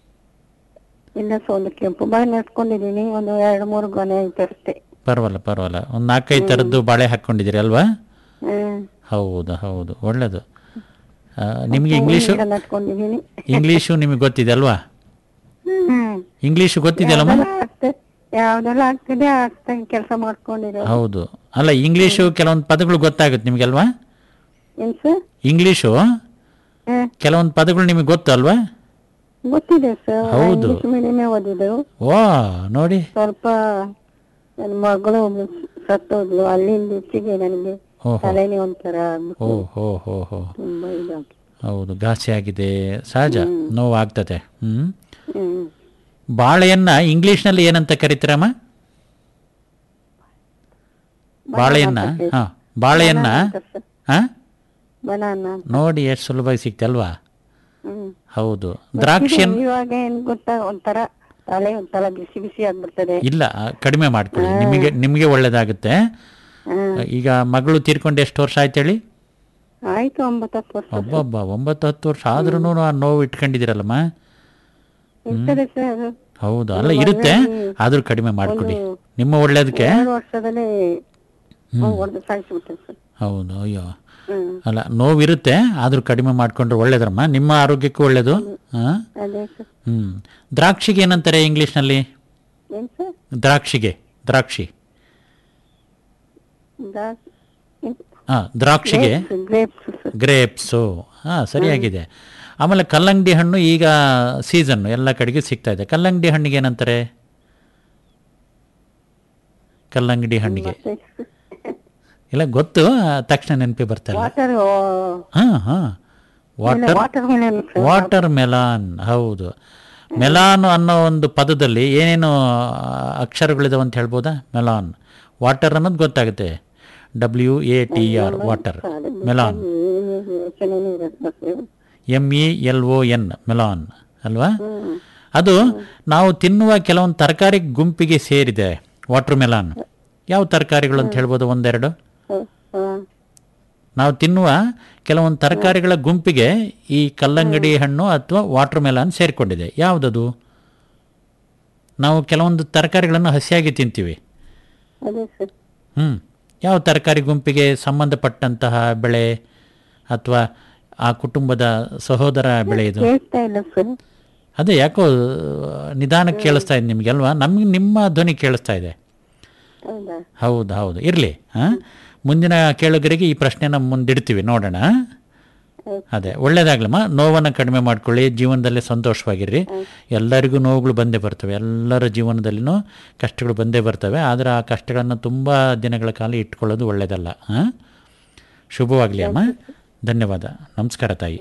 ಇಲ್ಲ ಸೊ ಒಂದು ಕೆಂಪು ಬಾಳೆ ನೆಟ್ಕೊಂಡಿದ್ದೀನಿ ಒಂದು ಎರಡು ಮೂರು ಗೊನೆ ಐತೆ ಅಷ್ಟೇ ಪರವಾಗಿಲ್ಲ ಪರವಾಗಿಲ್ಲ ಒಂದು ನಾಲ್ಕೈದು ಥರದ್ದು ಬಾಳೆ ಹಾಕ್ಕೊಂಡಿದ್ದೀರಿ ಅಲ್ವಾ ಹ್ಮ್ ಹೌದು ಹೌದು ಒಳ್ಳೆಯದು ನಿಮಗೆ ಇಂಗ್ಲೀಷು ಗಿಡ ನಟ್ಕೊಂಡಿದ್ದೀನಿ ಇಂಗ್ಲೀಷು ನಿಮಗೆ ಗೊತ್ತಿದೆ ಅಲ್ವಾ ಹ್ಮ್ ಇಂಗ್ಲೀಷು ಗೊತ್ತಿದೆಯಲ್ಲಮ್ಮ ಯಾವ್ದೆಲ್ಲ ಆಗ್ತದೆ ಯಾವ್ದೆಲ್ಲ ಆಗ್ತದೆ ಆಗ್ತಾ ಕೆಲಸ ಮಾಡ್ಕೊಂಡಿರೋ ಹೌದು ಅಲ್ಲ ಇಂಗ್ಲೀಷು ಕೆಲವೊಂದು ಪದಗಳು ಗೊತ್ತಾಗುತ್ತೆ ನಿಮಗಲ್ವಾ ಏನ್ ಸರ್ ಇಂಗ್ಲೀಷು ಹ್ಮ್ ಕೆಲವೊಂದು ಪದಗಳು ನಿಮಗೆ ಗೊತ್ತು ಅಲ್ವಾ ಗೊತ್ತಿದೆ ಸರ್ ಹೌದು. ಇಂಗ್ಲಿಷ್ ಮೀಡಿಯಮೇ ಓದಿದ್ದು ಓ ನೋಡಿ ಸ್ವಲ್ಪ ನನ್ನ ಮಗಳು ಸತ್ತೋದ್ಲು ಅಲ್ಲಿಂದ ಈಚೆಗೆ ನನಗೆ ಓಹೋ ತಲೆನೇ ಒಂಥರ ಆಗ್ಬಿಟ್ಟು ಓ ಹೋ ಹೋ ಹೋ ತುಂಬಾ ಇದಾಗಿ ಹೌದು ಘಾಸಿ ಆಗಿದೆ ಸಹಜ ನೋವು ಆಗ್ತದೆ ಹ್ಞೂ ಹ್ಮ್ ಬಾಳೆಯನ್ನ ಇಂಗ್ಲೀಷ್ನಲ್ಲಿ ಏನಂತ ಕರಿತೀರಮ್ಮ ಬಾಳೆಯನ್ನ ಹಾಂ ಬಾಳೆಯನ್ನ ಹಾಂ ಬನಾನ ನೋಡಿ ಎಷ್ಟು ಸುಲಭವಾಗಿ ಸಿಕ್ತಲ್ವಾ ಹ್ಮ್ ಹೌದು ದ್ರಾಕ್ಷಿಯನ್ನ ಇವಾಗ ಏನ್ ಗೊತ್ತಾ ಒಂಥರ ತಲೆ ಒಂಥರ ಬಿಸಿ ಬಿಸಿ ಆಗ್ಬಿಡ್ತದೆ ಇಲ್ಲ ಕಡಿಮೆ ಮಾಡ್ಕೊಳ್ಳಿ ನಿಮಗೆ ನಿಮಗೆ ಒಳ್ಳೇದಾಗುತ್ತೆ ಹ್ಮ್ ಈಗ ಮಗಳು ತೀರ್ಕೊಂಡು ಎಷ್ಟು ವರ್ಷ ಆಯ್ತು ಹೇಳಿ ಆಯ್ತು ಒಂಬತ್ತು ಹತ್ತು ವರ್ಷ ಒಬ್ಬೊಬ್ಬ ಒಂಬತ್ತು ಹತ್ತು ವರ್ಷ ಆದ್ರೂ ಆ ನೋವು ಇಟ್ಕೊಂಡಿದ್ದೀರಲ್ಲಮ್ಮ ಇರ್ತದೆ ಸರ್ ಅದು ಹೌದು ಅಲ್ಲ ಇರುತ್ತೆ ಆದ್ರೂ ಕಡಿಮೆ ಮಾಡ್ಕೊಡಿ ನಿಮ್ಮ ಒಳ್ಳೇದಕ್ಕೆ ಎರಡು ವರ್ಷದಲ್ಲಿ ಹೊಡೆದು ಸಾಯಿಸ್ಬಿಟ್ಟೆ ಸರ್ ಹೌದು ಅಯ್ಯೋ ಹ್ಮ್ ಅಲ್ಲ ನೋವಿರುತ್ತೆ ಆದರೂ ಕಡಿಮೆ ಮಾಡಿಕೊಂಡ್ರೆ ಒಳ್ಳೇದಮ್ಮ ನಿಮ್ಮ ಆರೋಗ್ಯಕ್ಕೂ ಒಳ್ಳೇದು ಹಾಂ ಅದೇ ಸರ್ ಹ್ಞೂ ದ್ರಾಕ್ಷಿಗೆ ಏನಂತಾರೆ ಇಂಗ್ಲೀಷ್ನಲ್ಲಿ ಏನ್ ಸರ್ ದ್ರಾಕ್ಷಿಗೆ ದ್ರಾಕ್ಷಿ ದಾ- ಏನ್- ಹಾಂ ದ್ರಾಕ್ಷಿಗೆ grapes, grapes ಸರ್ ಗ್ರೇಪ್ಸು ಹಾಂ ಸರಿಯಾಗಿದೆ ಆಮೇಲೆ ಕಲ್ಲಂಗಡಿ ಹಣ್ಣು ಈಗ ಸೀಸನ್ನು ಎಲ್ಲ ಕಡೆಗೆ ಸಿಗ್ತಾ ಇದೆ ಕಲ್ಲಂಗಡಿ ಹಣ್ಣಿಗೆ ಏನಂತಾರೆ ಕಲ್ಲಂಗಡಿ ಹಣ್ಣಿಗೆ ಇಲ್ಲ ಗೊತ್ತು ಆ, ತಕ್ಷಣ ನೆನಪಿ ಬರ್ತಲ್ಲ ವಾಟರ್ ಹಾಂ ಹಾಂ water watermelon sir watermelon ಹೌದು ಮೆಲಾನ್ ಅನ್ನೋ ಒಂದು ಪದದಲ್ಲಿ ಏನೇನು ಅಕ್ಷರಗಳಿದಾವೆ ಅಂತ ಹೇಳ್ಬೋದಾ ಮೆಲಾನ್ ವಾಟರ್ ಅನ್ನೋದು ಗೊತ್ತಾಗುತ್ತೆ W A T R water melon M E L O N melon ಅಲ್ವಾ ಅದು ನಾವು ತಿನ್ನುವ ಕೆಲವೊಂದು ತರಕಾರಿ ಗುಂಪಿಗೆ ಸೇರಿದೆ ವಾಟರ್ ಮೆಲಾನ್ ಯಾವ ತರಕಾರಿಗಳು ಅಂತ ಹೇಳ್ಬೋದು ಒಂದೆರಡು ನಾವು ತಿನ್ನುವ ಕೆಲವೊಂದು ತರಕಾರಿಗಳ ಗುಂಪಿಗೆ ಈ ಕಲ್ಲಂಗಡಿ ಹಣ್ಣು ಅಥವಾ ವಾಟರ್ ಮೆಲಾನ್ ಸೇರಿಕೊಂಡಿದೆ ಯಾವುದದು ನಾವು ಕೆಲವೊಂದು ತರಕಾರಿಗಳನ್ನು ಹಸಿಯಾಗಿ ತಿಂತೀವಿ ಅದೇ ಸರ್ ಹ್ಞೂ ಯಾವ ತರಕಾರಿ ಗುಂಪಿಗೆ ಸಂಬಂಧಪಟ್ಟಂತಹ ಬೆಳೆ ಅಥವಾ ಆ ಕುಟುಂಬದ ಸಹೋದರ ಬೆಳೆ ಇದು ಕೇಳ್ತಾ ಇಲ್ಲ ಸರ್ ಅದೇ ಯಾಕೋ ನಿಧಾನಕ್ಕೆ ಕೇಳಿಸ್ತಾ ಇದೆ ನಿಮಗೆಲ್ವಾ ನಮ್ಗೆ ನಿಮ್ಮ ಧ್ವನಿ ಕೇಳಿಸ್ತಾ ಇದೆ ಹೌದಾ ಹೌದು ಹೌದು ಇರಲಿ ಹಾಂ ಮುಂದಿನ ಕೇಳುಗರಿಗೆ ಈ ಪ್ರಶ್ನೆನ ಮುಂದಿಡ್ತೀವಿ ನೋಡೋಣ ಅದೇ ಒಳ್ಳೇದಾಗ್ಲಮ್ಮ ನೋವನ್ನು ಕಡಿಮೆ ಮಾಡ್ಕೊಳ್ಳಿ ಜೀವನದಲ್ಲಿ ಸಂತೋಷವಾಗಿರ್ರಿ ಎಲ್ಲರಿಗೂ ನೋವುಗಳು ಬಂದೇ ಬರ್ತವೆ ಎಲ್ಲರ ಜೀವನದಲ್ಲಿನೂ ಕಷ್ಟಗಳು ಬಂದೇ ಬರ್ತವೆ ಆದರೆ ಆ ಕಷ್ಟಗಳನ್ನು ತುಂಬ ದಿನಗಳ ಕಾಲ ಇಟ್ಕೊಳ್ಳೋದು ಒಳ್ಳೆಯದಲ್ಲ ಹಾಂ ಶುಭವಾಗಲಿ ಅಮ್ಮ ಧನ್ಯವಾದ ನಮಸ್ಕಾರ ತಾಯಿ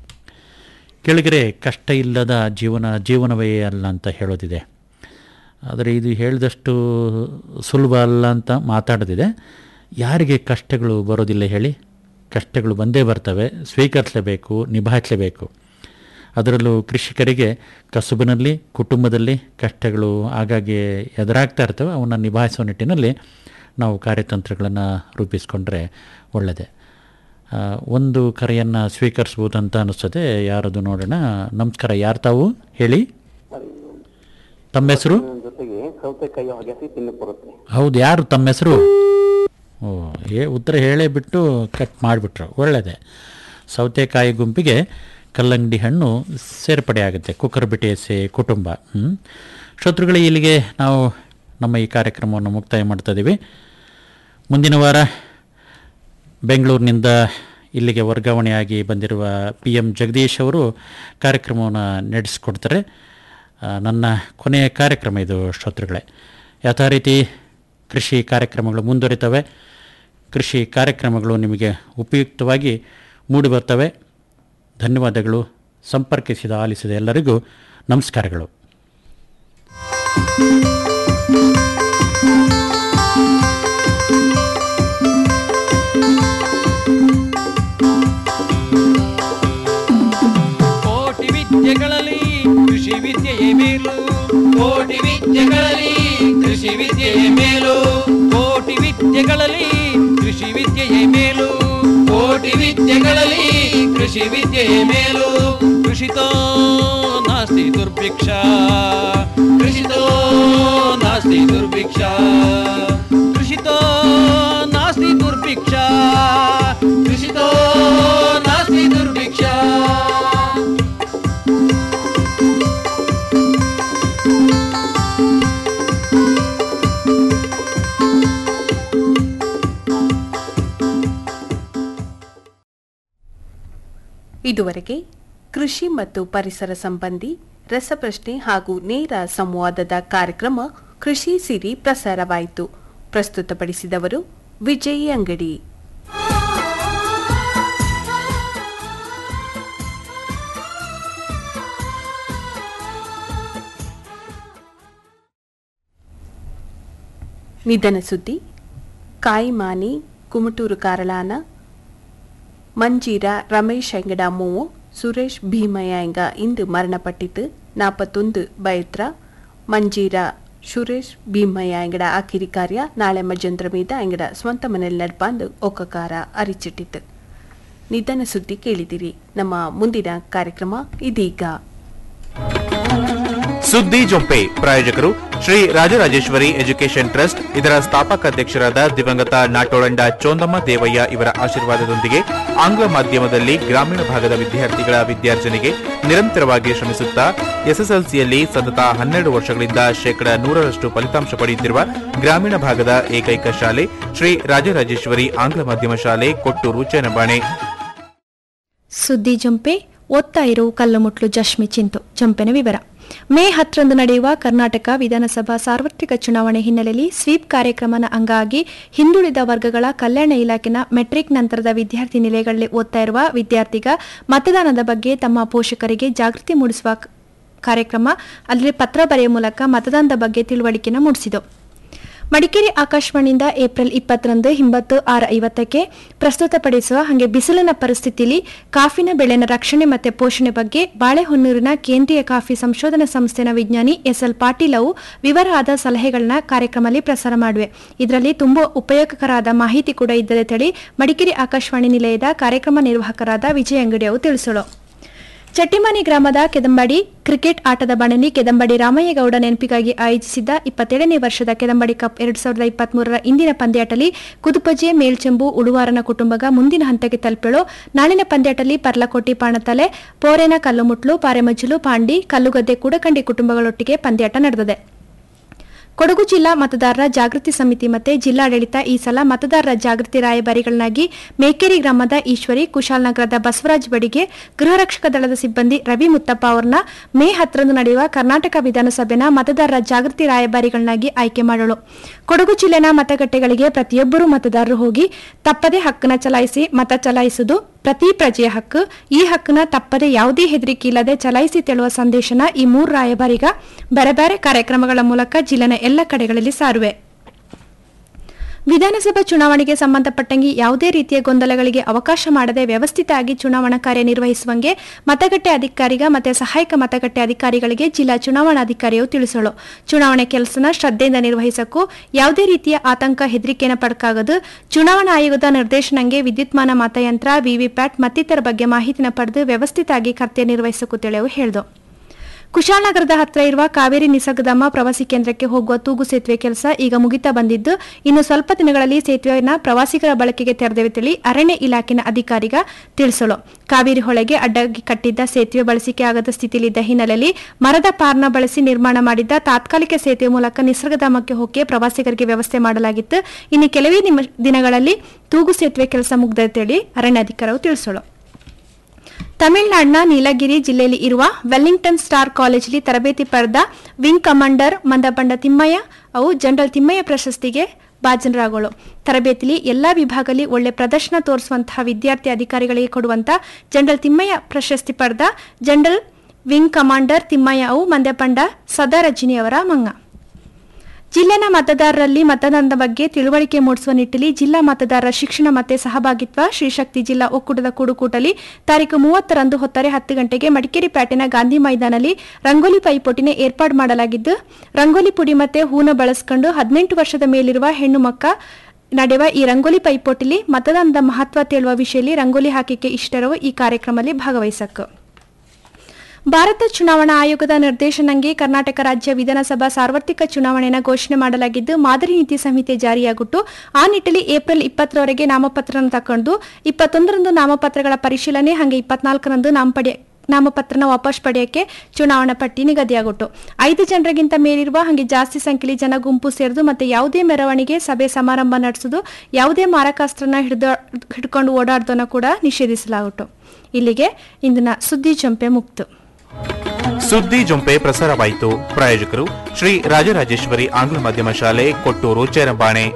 ಕೆಳಗರೆ ಕಷ್ಟ ಇಲ್ಲದ ಜೀವನ ಜೀವನವೇ ಅಲ್ಲ ಅಂತ ಹೇಳೋದಿದೆ ಆದರೆ ಇದು ಹೇಳಿದಷ್ಟು ಸುಲಭ ಅಲ್ಲ ಅಂತ ಮಾತಾಡೋದಿದೆ ಯಾರಿಗೆ ಕಷ್ಟಗಳು ಬರೋದಿಲ್ಲ ಹೇಳಿ ಕಷ್ಟಗಳು ಬಂದೇ ಬರ್ತವೆ ಸ್ವೀಕರಿಸಲೇಬೇಕು ನಿಭಾಯಿಸಲೇಬೇಕು ಅದರಲ್ಲೂ ಕೃಷಿಕರಿಗೆ ಕಸುಬಿನಲ್ಲಿ ಕುಟುಂಬದಲ್ಲಿ ಕಷ್ಟಗಳು ಆಗಾಗ್ಗೆ ಎದುರಾಗ್ತಾ ಇರ್ತವೆ ಅವನ್ನು ನಿಭಾಯಿಸುವ ನಿಟ್ಟಿನಲ್ಲಿ ನಾವು ಕಾರ್ಯತಂತ್ರಗಳನ್ನು ರೂಪಿಸ್ಕೊಂಡ್ರೆ ಒಳ್ಳೆಯದೇ ಆ, ಒಂದು ಕರೆಯನ್ನು ಸ್ವೀಕರಿಸ್ಬೋದು ಅಂತ ಅನಿಸ್ತದೆ ಯಾರದು ನೋಡೋಣ ನಮಸ್ಕಾರ ಯಾರು ತಾವು ಹೇಳಿ ತಮ್ಮ ಹೆಸರು ಜೊತೆಗೆ ಸೌತೆಕಾಯಿ ಹೊಗೆಸಿ ತಿನ್ನಕ್ಕೆ ಬರುತ್ತೆ ಹೌದು ಯಾರು ತಮ್ಮ ಹೆಸರು ಓ ಏ ಉತ್ತರ ಹೇಳೇ ಬಿಟ್ಟು ಕಟ್ ಮಾಡಿಬಿಟ್ರು ಒಳ್ಳೆಯದೇ ಸೌತೆಕಾಯಿ ಗುಂಪಿಗೆ ಕಲ್ಲಂಗಡಿ ಹಣ್ಣು ಸೇರ್ಪಡೆ ಆಗುತ್ತೆ ಕುಕ್ಕರ್ ಬಿಟೇಸೆ ಕುಟುಂಬ ಹ್ಞೂ ಶ್ರೋತೃಗಳೇ ಇಲ್ಲಿಗೆ ನಾವು ನಮ್ಮ ಈ ಕಾರ್ಯಕ್ರಮವನ್ನು ಮುಕ್ತಾಯ ಮಾಡ್ತಾ ಇದ್ದೀವಿ ಮುಂದಿನ ವಾರ ಬೆಂಗಳೂರಿನಿಂದ ಇಲ್ಲಿಗೆ ವರ್ಗಾವಣೆಯಾಗಿ ಬಂದಿರುವ ಪಿ ಎಂ ಜಗದೀಶ್ ಅವರು ಕಾರ್ಯಕ್ರಮವನ್ನು ನಡೆಸಿಕೊಡ್ತಾರೆ ಆ, ನನ್ನ ಕೊನೆಯ ಕಾರ್ಯಕ್ರಮ ಇದು ಶ್ರೋತೃಗಳೇ ಯಥಾ ರೀತಿ ಕೃಷಿ ಕಾರ್ಯಕ್ರಮಗಳು ಮುಂದುವರಿತವೆ ಕೃಷಿ ಕಾರ್ಯಕ್ರಮಗಳು ನಿಮಗೆ ಉಪಯುಕ್ತವಾಗಿ ಮೂಡಿಬರ್ತವೆ ಧನ್ಯವಾದಗಳು ಸಂಪರ್ಕಿಸಿದ ಆಲಿಸಿದ ಎಲ್ಲರಿಗೂ ನಮಸ್ಕಾರಗಳು ಕೋಟಿ ವಿದ್ಯೆಗಳಲ್ಲಿ ಕೃಷಿ ವಿದ್ಯೆಯೇ ಮೇಲು ಕೋಟಿ ವಿದ್ಯೆಗಳಲ್ಲಿ ಕೃಷಿ ವಿದ್ಯೆಯ ಮೇಲು ಕೋಟಿ ವಿದ್ಯೆಗಳಲ್ಲಿ ಕೃಷಿ ವಿದ್ಯೆಯೇ ಮೇಲು ಕೋಟಿ ವಿದ್ಯೆಗಳಲ್ಲಿ ಕೃಷಿ ವಿದ್ಯೆಯ ಮೇಲು ಕೃಷಿತೋ ನಾಸ್ತಿ ದುರ್ಭಿಕ್ಷ ಕೃಷಿತೋ ನಾಸ್ತಿ ದುರ್ಭಿಕ್ಷ ಕೃಷಿತೋ ನಾಸ್ತಿ ದುರ್ಭಿಕ್ಷ ಕೃಷಿತೋ ನಾಸ್ತಿ ದುರ್ಭಿಕ್ಷ ಇದುವರೆಗೆ ಕೃಷಿ ಮತ್ತು ಪರಿಸರ ಸಂಬಂಧಿ ರಸಪ್ರಶ್ನೆ ಹಾಗೂ ನೇರ ಸಂವಾದದ ಕಾರ್ಯಕ್ರಮ ಕೃಷಿ ಸಿರಿ ಪ್ರಸಾರವಾಯಿತು ಪ್ರಸ್ತುತಪಡಿಸಿದವರು ವಿಜಯ್ ಅಂಗಡಿ ನಿಧನ ಸುದ್ದಿ ಕಾಯಿಮಾನಿ ಕುಮಟೂರು ಕಾರಳಾನ ಮಂಜೀರ ರಮೇಶ್ ಎಂಗಡ ಮೂವು ಸುರೇಶ್ ಭೀಮಯ್ಯ ಎಂಗ ಇಂದು ಮರಣಪಟ್ಟಿತು ನಾಪತ್ತೊಂದು ಬೈತ್ರ ಮಂಜೀರ ಸುರೇಶ್ ಭೀಮಯ್ಯ ಎಂಗಡ ಆಕಿರಿ ಕಾರ್ಯ ನಾಳೆ ಮಧ್ಯಂತರ ಮೀದ ಎಂಗಡ ಸ್ವಂತ ಮನೆಯಲ್ಲಿ ನಡ್ಪಾಂದು ಒಕ್ಕಕಾರ ಅರಿಚಿಟ್ಟಿತು ನಿಧನ ಸುದ್ದಿ ಕೇಳಿದಿರಿ ನಮ್ಮ ಮುಂದಿನ ಕಾರ್ಯಕ್ರಮ ಇದೀಗ ಸುದ್ದಿ ಜೊಂಪೆ ಪ್ರಾಯೋಜಕರು ಶ್ರೀ ರಾಜರಾಜೇಶ್ವರಿ ಎಜುಕೇಷನ್ ಟ್ರಸ್ಟ್ ಇದರ ಸ್ಥಾಪಕ ಅಧ್ಯಕ್ಷರಾದ ದಿವಂಗತ ನಾಟೋಳಂಡ ಚೋಂದಮ್ಮ ದೇವಯ್ಯ ಇವರ ಆಶೀರ್ವಾದದೊಂದಿಗೆ ಆಂಗ್ಲ ಮಾಧ್ಯಮದಲ್ಲಿ ಗ್ರಾಮೀಣ ಭಾಗದ ವಿದ್ಯಾರ್ಥಿಗಳ ವಿದ್ಯಾರ್ಜನೆಗೆ ನಿರಂತರವಾಗಿ ಶ್ರಮಿಸುತ್ತಾ ಎಸ್ಎಸ್ಎಲ್ಸಿಯಲ್ಲಿ ಸತತ ಹನ್ನೆರಡು ವರ್ಷಗಳಿಂದ ಶೇಕಡ ನೂರರಷ್ಟು ಫಲಿತಾಂಶ ಪಡೆಯುತ್ತಿರುವ ಗ್ರಾಮೀಣ ಭಾಗದ ಏಕೈಕ ಶಾಲೆ ಶ್ರೀ ರಾಜರಾಜೇಶ್ವರಿ ಆಂಗ್ಲ ಮಾಧ್ಯಮ ಶಾಲೆ ಕೊಟ್ಟೂರು ಚೇನಬಾಣೆ ಸುದ್ದಿ ಜಂಪೆ ಓದ್ತಾ ಇರೋ ಕಲ್ಲುಮುಟ್ಲು ಜಶ್ಮಿ ಚಿಂತು ಜಂಪೆನ ವಿವರ ಮೇ ಹತ್ತರಂದು ನಡೆಯುವ ಕರ್ನಾಟಕ ವಿಧಾನಸಭಾ ಸಾರ್ವತ್ರಿಕ ಚುನಾವಣೆ ಹಿನ್ನೆಲೆಯಲ್ಲಿ ಸ್ವೀಪ್ ಕಾರ್ಯಕ್ರಮನ ಅಂಗವಾಗಿ ಹಿಂದುಳಿದ ವರ್ಗಗಳ ಕಲ್ಯಾಣ ಇಲಾಖೆನ ಮೆಟ್ರಿಕ್ ನಂತರದ ವಿದ್ಯಾರ್ಥಿ ನಿಲಯಗಳಲ್ಲಿ ಓದ್ತಾ ಇರುವ ವಿದ್ಯಾರ್ಥಿಗ ಮತದಾನದ ಬಗ್ಗೆ ತಮ್ಮ ಪೋಷಕರಿಗೆ ಜಾಗೃತಿ ಮೂಡಿಸುವ ಕ- ಕಾರ್ಯಕ್ರಮ ಅಲ್ಲಿ ಪತ್ರ ಬರೆಯುವ ಮೂಲಕ ಮತದಾನದ ಬಗ್ಗೆ ತಿಳುವಳಿಕೆನ ಮೂಡಿಸಿತು ಮಡಿಕೇರಿ ಆಕಾಶವಾಣಿಯಿಂದ ಏಪ್ರಿಲ್ ಇಪ್ಪತ್ತರಂದು ಹಿಂಬತ್ತು ಆರು ಐವತ್ತಕ್ಕೆ ಪ್ರಸ್ತುತಪಡಿಸುವ ಹಾಗೆ ಬಿಸಿಲಿನ ಪರಿಸ್ಥಿತಿಯಲ್ಲಿ ಕಾಫಿನ ಬೆಳೆನ ರಕ್ಷಣೆ ಮತ್ತು ಪೋಷಣೆ ಬಗ್ಗೆ ಬಾಳೆಹೊನ್ನೂರಿನ ಕೇಂದ್ರೀಯ ಕಾಫಿ ಸಂಶೋಧನಾ ಸಂಸ್ಥೆನ ವಿಜ್ಞಾನಿ ಎಸ್ಎಲ್ ಪಾಟೀಲ್ ಅವು ವಿವರವಾದ ಸಲಹೆಗಳನ್ನ ಕಾರ್ಯಕ್ರಮದಲ್ಲಿ ಪ್ರಸಾರ ಮಾಡಿವೆ ಇದರಲ್ಲಿ ತುಂಬಾ ಉಪಯೋಗಕರಾದ ಮಾಹಿತಿ ಕೂಡ ಇದ್ದರೆ ತಳಿ ಮಡಿಕೇರಿ ಆಕಾಶವಾಣಿ ನಿಲಯದ ಕಾರ್ಯಕ್ರಮ ನಿರ್ವಾಹಕರಾದ ವಿಜಯ ಅಂಗಡಿ ಅವು ತಿಳಿಸಲು ಚಟ್ಟಿಮನಿ ಗ್ರಾಮದ ಕೆದಂಬಡಿ ಕ್ರಿಕೆಟ್ ಆಟದ ಬಣನಿ ಕೆದಂಬಡಿ ರಾಮಯ್ಯಗೌಡ ನೆನಪಿಗಾಗಿ ಆಯೋಜಿಸಿದ್ದ ಇಪ್ಪತ್ತೇಳನೇ ವರ್ಷದ ಕೆದಂಬಡಿ ಕಪ್ ಎರಡ್ ಸಾವಿರದ ಇಪ್ಪತ್ಮೂರರ ಇಂದಿನ ಪಂದ್ಯಾಟಲಿ ಕುದುಪಜೆ ಮೇಲ್ಚೆಂಬು ಉಳುವಾರನ ಕುಟುಂಬಗ ಮುಂದಿನ ಹಂತಕ್ಕೆ ತಲುಪಲು ನಾಳಿನ ಪಂದ್ಯಾಟಲಿ ಪರ್ಲಕೋಟಿ ಪಾಣತಲೆ ಪೋರೆನ ಕಲ್ಲುಮುಟ್ಲು ಪಾರೆಮಜ್ಜಲು ಪಾಂಡಿ ಕಲ್ಲುಗದ್ದೆ ಕೂಡಕಂಡಿ ಕುಟುಂಬಗಳೊಟ್ಟಿಗೆ ಪಂದ್ಯಾಟ ನಡೆದಿದೆ ಕೊಡಗು ಜಿಲ್ಲಾ ಮತದಾರರ ಜಾಗೃತಿ ಸಮಿತಿ ಮತ್ತೆ ಜಿಲ್ಲಾಡಳಿತ ಈ ಸಲ ಮತದಾರರ ಜಾಗೃತಿ ರಾಯಭಾರಿಗಳನ್ನಾಗಿ ಮೇಕೇರಿ ಗ್ರಾಮದ ಈಶ್ವರಿ ಕುಶಾಲನಗರದ ಬಸವರಾಜ್ ಬಡಿಗೆ ಗೃಹ ರಕ್ಷಕ ದಳದ ಸಿಬ್ಬಂದಿ ರವಿ ಮುತ್ತಪ್ಪ ಅವರನ್ನ ಮೇ ಹತ್ತರಂದು ನಡೆಯುವ ಕರ್ನಾಟಕ ವಿಧಾನಸಭೆನ ಮತದಾರರ ಜಾಗೃತಿ ರಾಯಭಾರಿಗಳನ್ನಾಗಿ ಆಯ್ಕೆ ಮಾಡಲು ಕೊಡಗು ಜಿಲ್ಲೆನ ಮತಗಟ್ಟೆಗಳಿಗೆ ಪ್ರತಿಯೊಬ್ಬರೂ ಮತದಾರರು ಹೋಗಿ ತಪ್ಪದೇ ಹಕ್ಕನ್ನ ಚಲಾಯಿಸಿ ಮತ ಚಲಾಯಿಸುವುದು ಪ್ರತಿ ಪ್ರಜೆಯ ಹಕ್ಕು ಈ ಹಕ್ಕನ್ನ ತಪ್ಪದೆ ಯಾವುದೇ ಹೆದರಿಕೆ ಇಲ್ಲದೆ ಚಲಾಯಿಸಿ ತೆಳುವ ಸಂದೇಶನ ಈ ಮೂರು ರಾಯಭಾರಿಗ ಬೇರೆ ಬೇರೆ ಕಾರ್ಯಕ್ರಮಗಳ ಮೂಲಕ ಜಿಲ್ಲೆನ ಎಲ್ಲ ಕಡೆಗಳಲ್ಲಿ ಸಾರುವೆ ವಿಧಾನಸಭಾ ಚುನಾವಣೆಗೆ ಸಂಬಂಧಪಟ್ಟಂಗೆ ಯಾವುದೇ ರೀತಿಯ ಗೊಂದಲಗಳಿಗೆ ಅವಕಾಶ ಮಾಡದೆ ವ್ಯವಸ್ಥಿತವಾಗಿ ಚುನಾವಣಾ ಕಾರ್ಯ ನಿರ್ವಹಿಸುವಂಗೆ ಮತಗಟ್ಟೆ ಅಧಿಕಾರಿಗ ಮತ್ತು ಸಹಾಯಕ ಮತಗಟ್ಟೆ ಅಧಿಕಾರಿಗಳಿಗೆ ಜಿಲ್ಲಾ ಚುನಾವಣಾಧಿಕಾರಿಯು ತಿಳಿಸಲು ಚುನಾವಣೆ ಕೆಲಸನ ಶ್ರದ್ಧೆಯಿಂದ ನಿರ್ವಹಿಸಕ್ಕೂ ಯಾವುದೇ ರೀತಿಯ ಆತಂಕ ಹೆದರಿಕೆನ ಪಡ್ಕಾಗದು ಚುನಾವಣಾ ಆಯೋಗದ ನಿರ್ದೇಶನಂಗೆ ವಿದ್ಯುನ್ಮಾನ ಮತಯಂತ್ರ ವಿವಿಪ್ಯಾಟ್ ಮತ್ತಿತರ ಬಗ್ಗೆ ಮಾಹಿತಿನ ಪಡೆದು ವ್ಯವಸ್ಥಿತವಾಗಿ ಕರ್ತವ್ಯ ನಿರ್ವಹಿಸಕ್ಕೂ ತಿಳಿಯವು ಹೇಳಿದು ಕುಶಾಲನಗರದ ಹತ್ರ ಇರುವ ಕಾವೇರಿ ನಿಸರ್ಗಧಾಮ ಪ್ರವಾಸಿ ಕೇಂದ್ರಕ್ಕೆ ಹೋಗುವ ತೂಗು ಸೇತುವೆ ಕೆಲಸ ಈಗ ಮುಗಿತಾ ಬಂದಿದ್ದು ಇನ್ನು ಸ್ವಲ್ಪ ದಿನಗಳಲ್ಲಿ ಸೇತುವೆಯನ್ನು ಪ್ರವಾಸಿಗರ ಬಳಕೆಗೆ ತೆರೆದಿವೆ ತಿಳಿ ಅರಣ್ಯ ಇಲಾಖೆನ ಅಧಿಕಾರಿಗ ತಿಳಿಸಲು ಕಾವೇರಿ ಹೊಳೆಗೆ ಅಡ್ಡಗಿ ಕಟ್ಟಿದ್ದ ಸೇತುವೆ ಬಳಸಿಕೆ ಆಗದ ಸ್ಥಿತಿಯಲ್ಲಿದ್ದ ಹಿನ್ನೆಲೆಯಲ್ಲಿ ಮರದ ಪಾರ್ನ ಬಳಸಿ ನಿರ್ಮಾಣ ಮಾಡಿದ್ದ ತಾತ್ಕಾಲಿಕ ಸೇತುವೆ ಮೂಲಕ ನಿಸರ್ಗಧಾಮಕ್ಕೆ ಹೋಗಿ ಪ್ರವಾಸಿಗರಿಗೆ ವ್ಯವಸ್ಥೆ ಮಾಡಲಾಗಿತ್ತು ಇನ್ನು ಕೆಲವೇ ನಿಮ- ದಿನಗಳಲ್ಲಿ ತೂಗು ಸೇತುವೆ ಕೆಲಸ ಮುಗ್ದ ತಿಳಿ ಅರಣ್ಯಾಧಿಕಾರಿಗಳು ತಿಳಿಸಲು ತಮಿಳುನಾಡಿನ ನೀಲಗಿರಿ ಜಿಲ್ಲೆಯಲ್ಲಿ ಇರುವ ವೆಲ್ಲಿಂಗ್ಟನ್ ಸ್ಟಾರ್ ಕಾಲೇಜಲ್ಲಿ ತರಬೇತಿ ಪಡೆದ ವಿಂಗ್ ಕಮಾಂಡರ್ ಮಂದಬಂಡ ತಿಮ್ಮಯ್ಯ ಅವು ಜನರಲ್ ತಿಮ್ಮಯ್ಯ ಪ್ರಶಸ್ತಿಗೆ ಭಾಜನರಾಗೋಳು ತರಬೇತಿಲಿ ಎಲ್ಲಾ ವಿಭಾಗದಲ್ಲಿ ಒಳ್ಳೆ ಪ್ರದರ್ಶನ ತೋರಿಸುವಂತಹ ವಿದ್ಯಾರ್ಥಿ ಅಧಿಕಾರಿಗಳಿಗೆ ಕೊಡುವಂತ ಜನರಲ್ ತಿಮ್ಮಯ್ಯ ಪ್ರಶಸ್ತಿ ಪಡೆದ ಜನರಲ್ ವಿಂಗ್ ಕಮಾಂಡರ್ ತಿಮ್ಮಯ್ಯ ಅವು ಮಂದ್ಯಪಂಡ ಸದಾ ರಜನಿಯವರ ಮಂಗ ಜಿಲ್ಲೆನ ಮತದಾರರಲ್ಲಿ ಮತದಾನದ ಬಗ್ಗೆ ತಿಳುವಳಿಕೆ ಮೂಡಿಸುವ ನಿಟ್ಟಿನಲ್ಲಿ ಜಿಲ್ಲಾ ಮತದಾರರ ಶಿಕ್ಷಣ ಮತ್ತೆ ಸಹಭಾಗಿತ್ವ ಶ್ರೀಶಕ್ತಿ ಜಿಲ್ಲಾ ಒಕ್ಕೂಟದ ಕೂಡುಕೂಟಲಿ ತಾರೀಕು ಮೂವತ್ತರಂದು ಹೊತ್ತರೆ ಹತ್ತು ಗಂಟೆಗೆ ಮಡಿಕೇರಿ ಪೇಟೆನ ಗಾಂಧಿ ಮೈದಾನಲ್ಲಿ ರಂಗೋಲಿ ಪೈಪೋಟಿನ ಏರ್ಪಾಡು ಮಾಡಲಾಗಿದ್ದು ರಂಗೋಲಿ ಪುಡಿ ಮತ್ತೆ ಹೂನ ಬಳಸಿಕೊಂಡು ಹದಿನೆಂಟು ವರ್ಷದ ಮೇಲಿರುವ ಹೆಣ್ಣು ಮಕ್ಕ ನಡೆಯುವ ಈ ರಂಗೋಲಿ ಪೈಪೋಟಿಲಿ ಮತದಾನದ ಮಹತ್ವ ತೇಳುವ ವಿಷಯದಲ್ಲಿ ರಂಗೋಲಿ ಹಾಕಿಕೆ ಇಷ್ಟರವು ಈ ಕಾರ್ಯಕ್ರಮದಲ್ಲಿ ಭಾಗವಹಿಸಕ್ಕೆ ಭಾರತ ಚುನಾವಣಾ ಆಯೋಗದ ನಿರ್ದೇಶನಂಗೆ ಕರ್ನಾಟಕ ರಾಜ್ಯ ವಿಧಾನಸಭಾ ಸಾರ್ವತ್ರಿಕ ಚುನಾವಣೆಯನ್ನು ಘೋಷಣೆ ಮಾಡಲಾಗಿದ್ದು ಮಾದರಿ ನೀತಿ ಸಂಹಿತೆ ಜಾರಿಯಾಗಿಟ್ಟು ಆ ನಿಟ್ಟಿನಲ್ಲಿ ಏಪ್ರಿಲ್ ಇಪ್ಪತ್ತರವರೆಗೆ ನಾಮಪತ್ರ ತಕೊಂಡು ಇಪ್ಪತ್ತೊಂದರಂದು ನಾಮಪತ್ರಗಳ ಪರಿಶೀಲನೆ ಹಾಗೆ ಇಪ್ಪತ್ನಾಲ್ಕರಂದು ನಾಮಪಡೆ ನಾಮಪತ್ರನ ವಾಪಸ್ ಪಡೆಯಕ್ಕೆ ಚುನಾವಣಾ ಪಟ್ಟಿ ನಿಗದಿಯಾಗಿತ್ತು ಐದು ಜನರಿಗಿಂತ ಮೇಲಿರುವ ಹಾಗೆ ಜಾಸ್ತಿ ಸಂಖ್ಯೆಯಲ್ಲಿ ಜನ ಗುಂಪು ಸೇರಿದು ಮತ್ತೆ ಯಾವುದೇ ಮೆರವಣಿಗೆ ಸಭೆ ಸಮಾರಂಭ ನಡೆಸುವುದು ಯಾವುದೇ ಮಾರಕಾಸ್ತ್ರನ ಹಿಡಿದು ಹಿಡ್ಕೊಂಡು ಓಡಾಡ್ದನ್ನ ಕೂಡ ನಿಷೇಧಿಸಲಾಗಿತ್ತು ಇಲ್ಲಿಗೆ ಇಂದಿನ ಸುದ್ದಿ ಚಂಪೆ ಮುಕ್ತು ಸುದ್ದಿ ಜೊಂಪೆ ಪ್ರಸಾರವಾಯಿತು ಪ್ರಾಯೋಜಕರು ಶ್ರೀ ರಾಜರಾಜೇಶ್ವರಿ ಆಂಗ್ಲ ಮಾಧ್ಯಮ ಶಾಲೆ ಕೊಟ್ಟೂರು Cherambane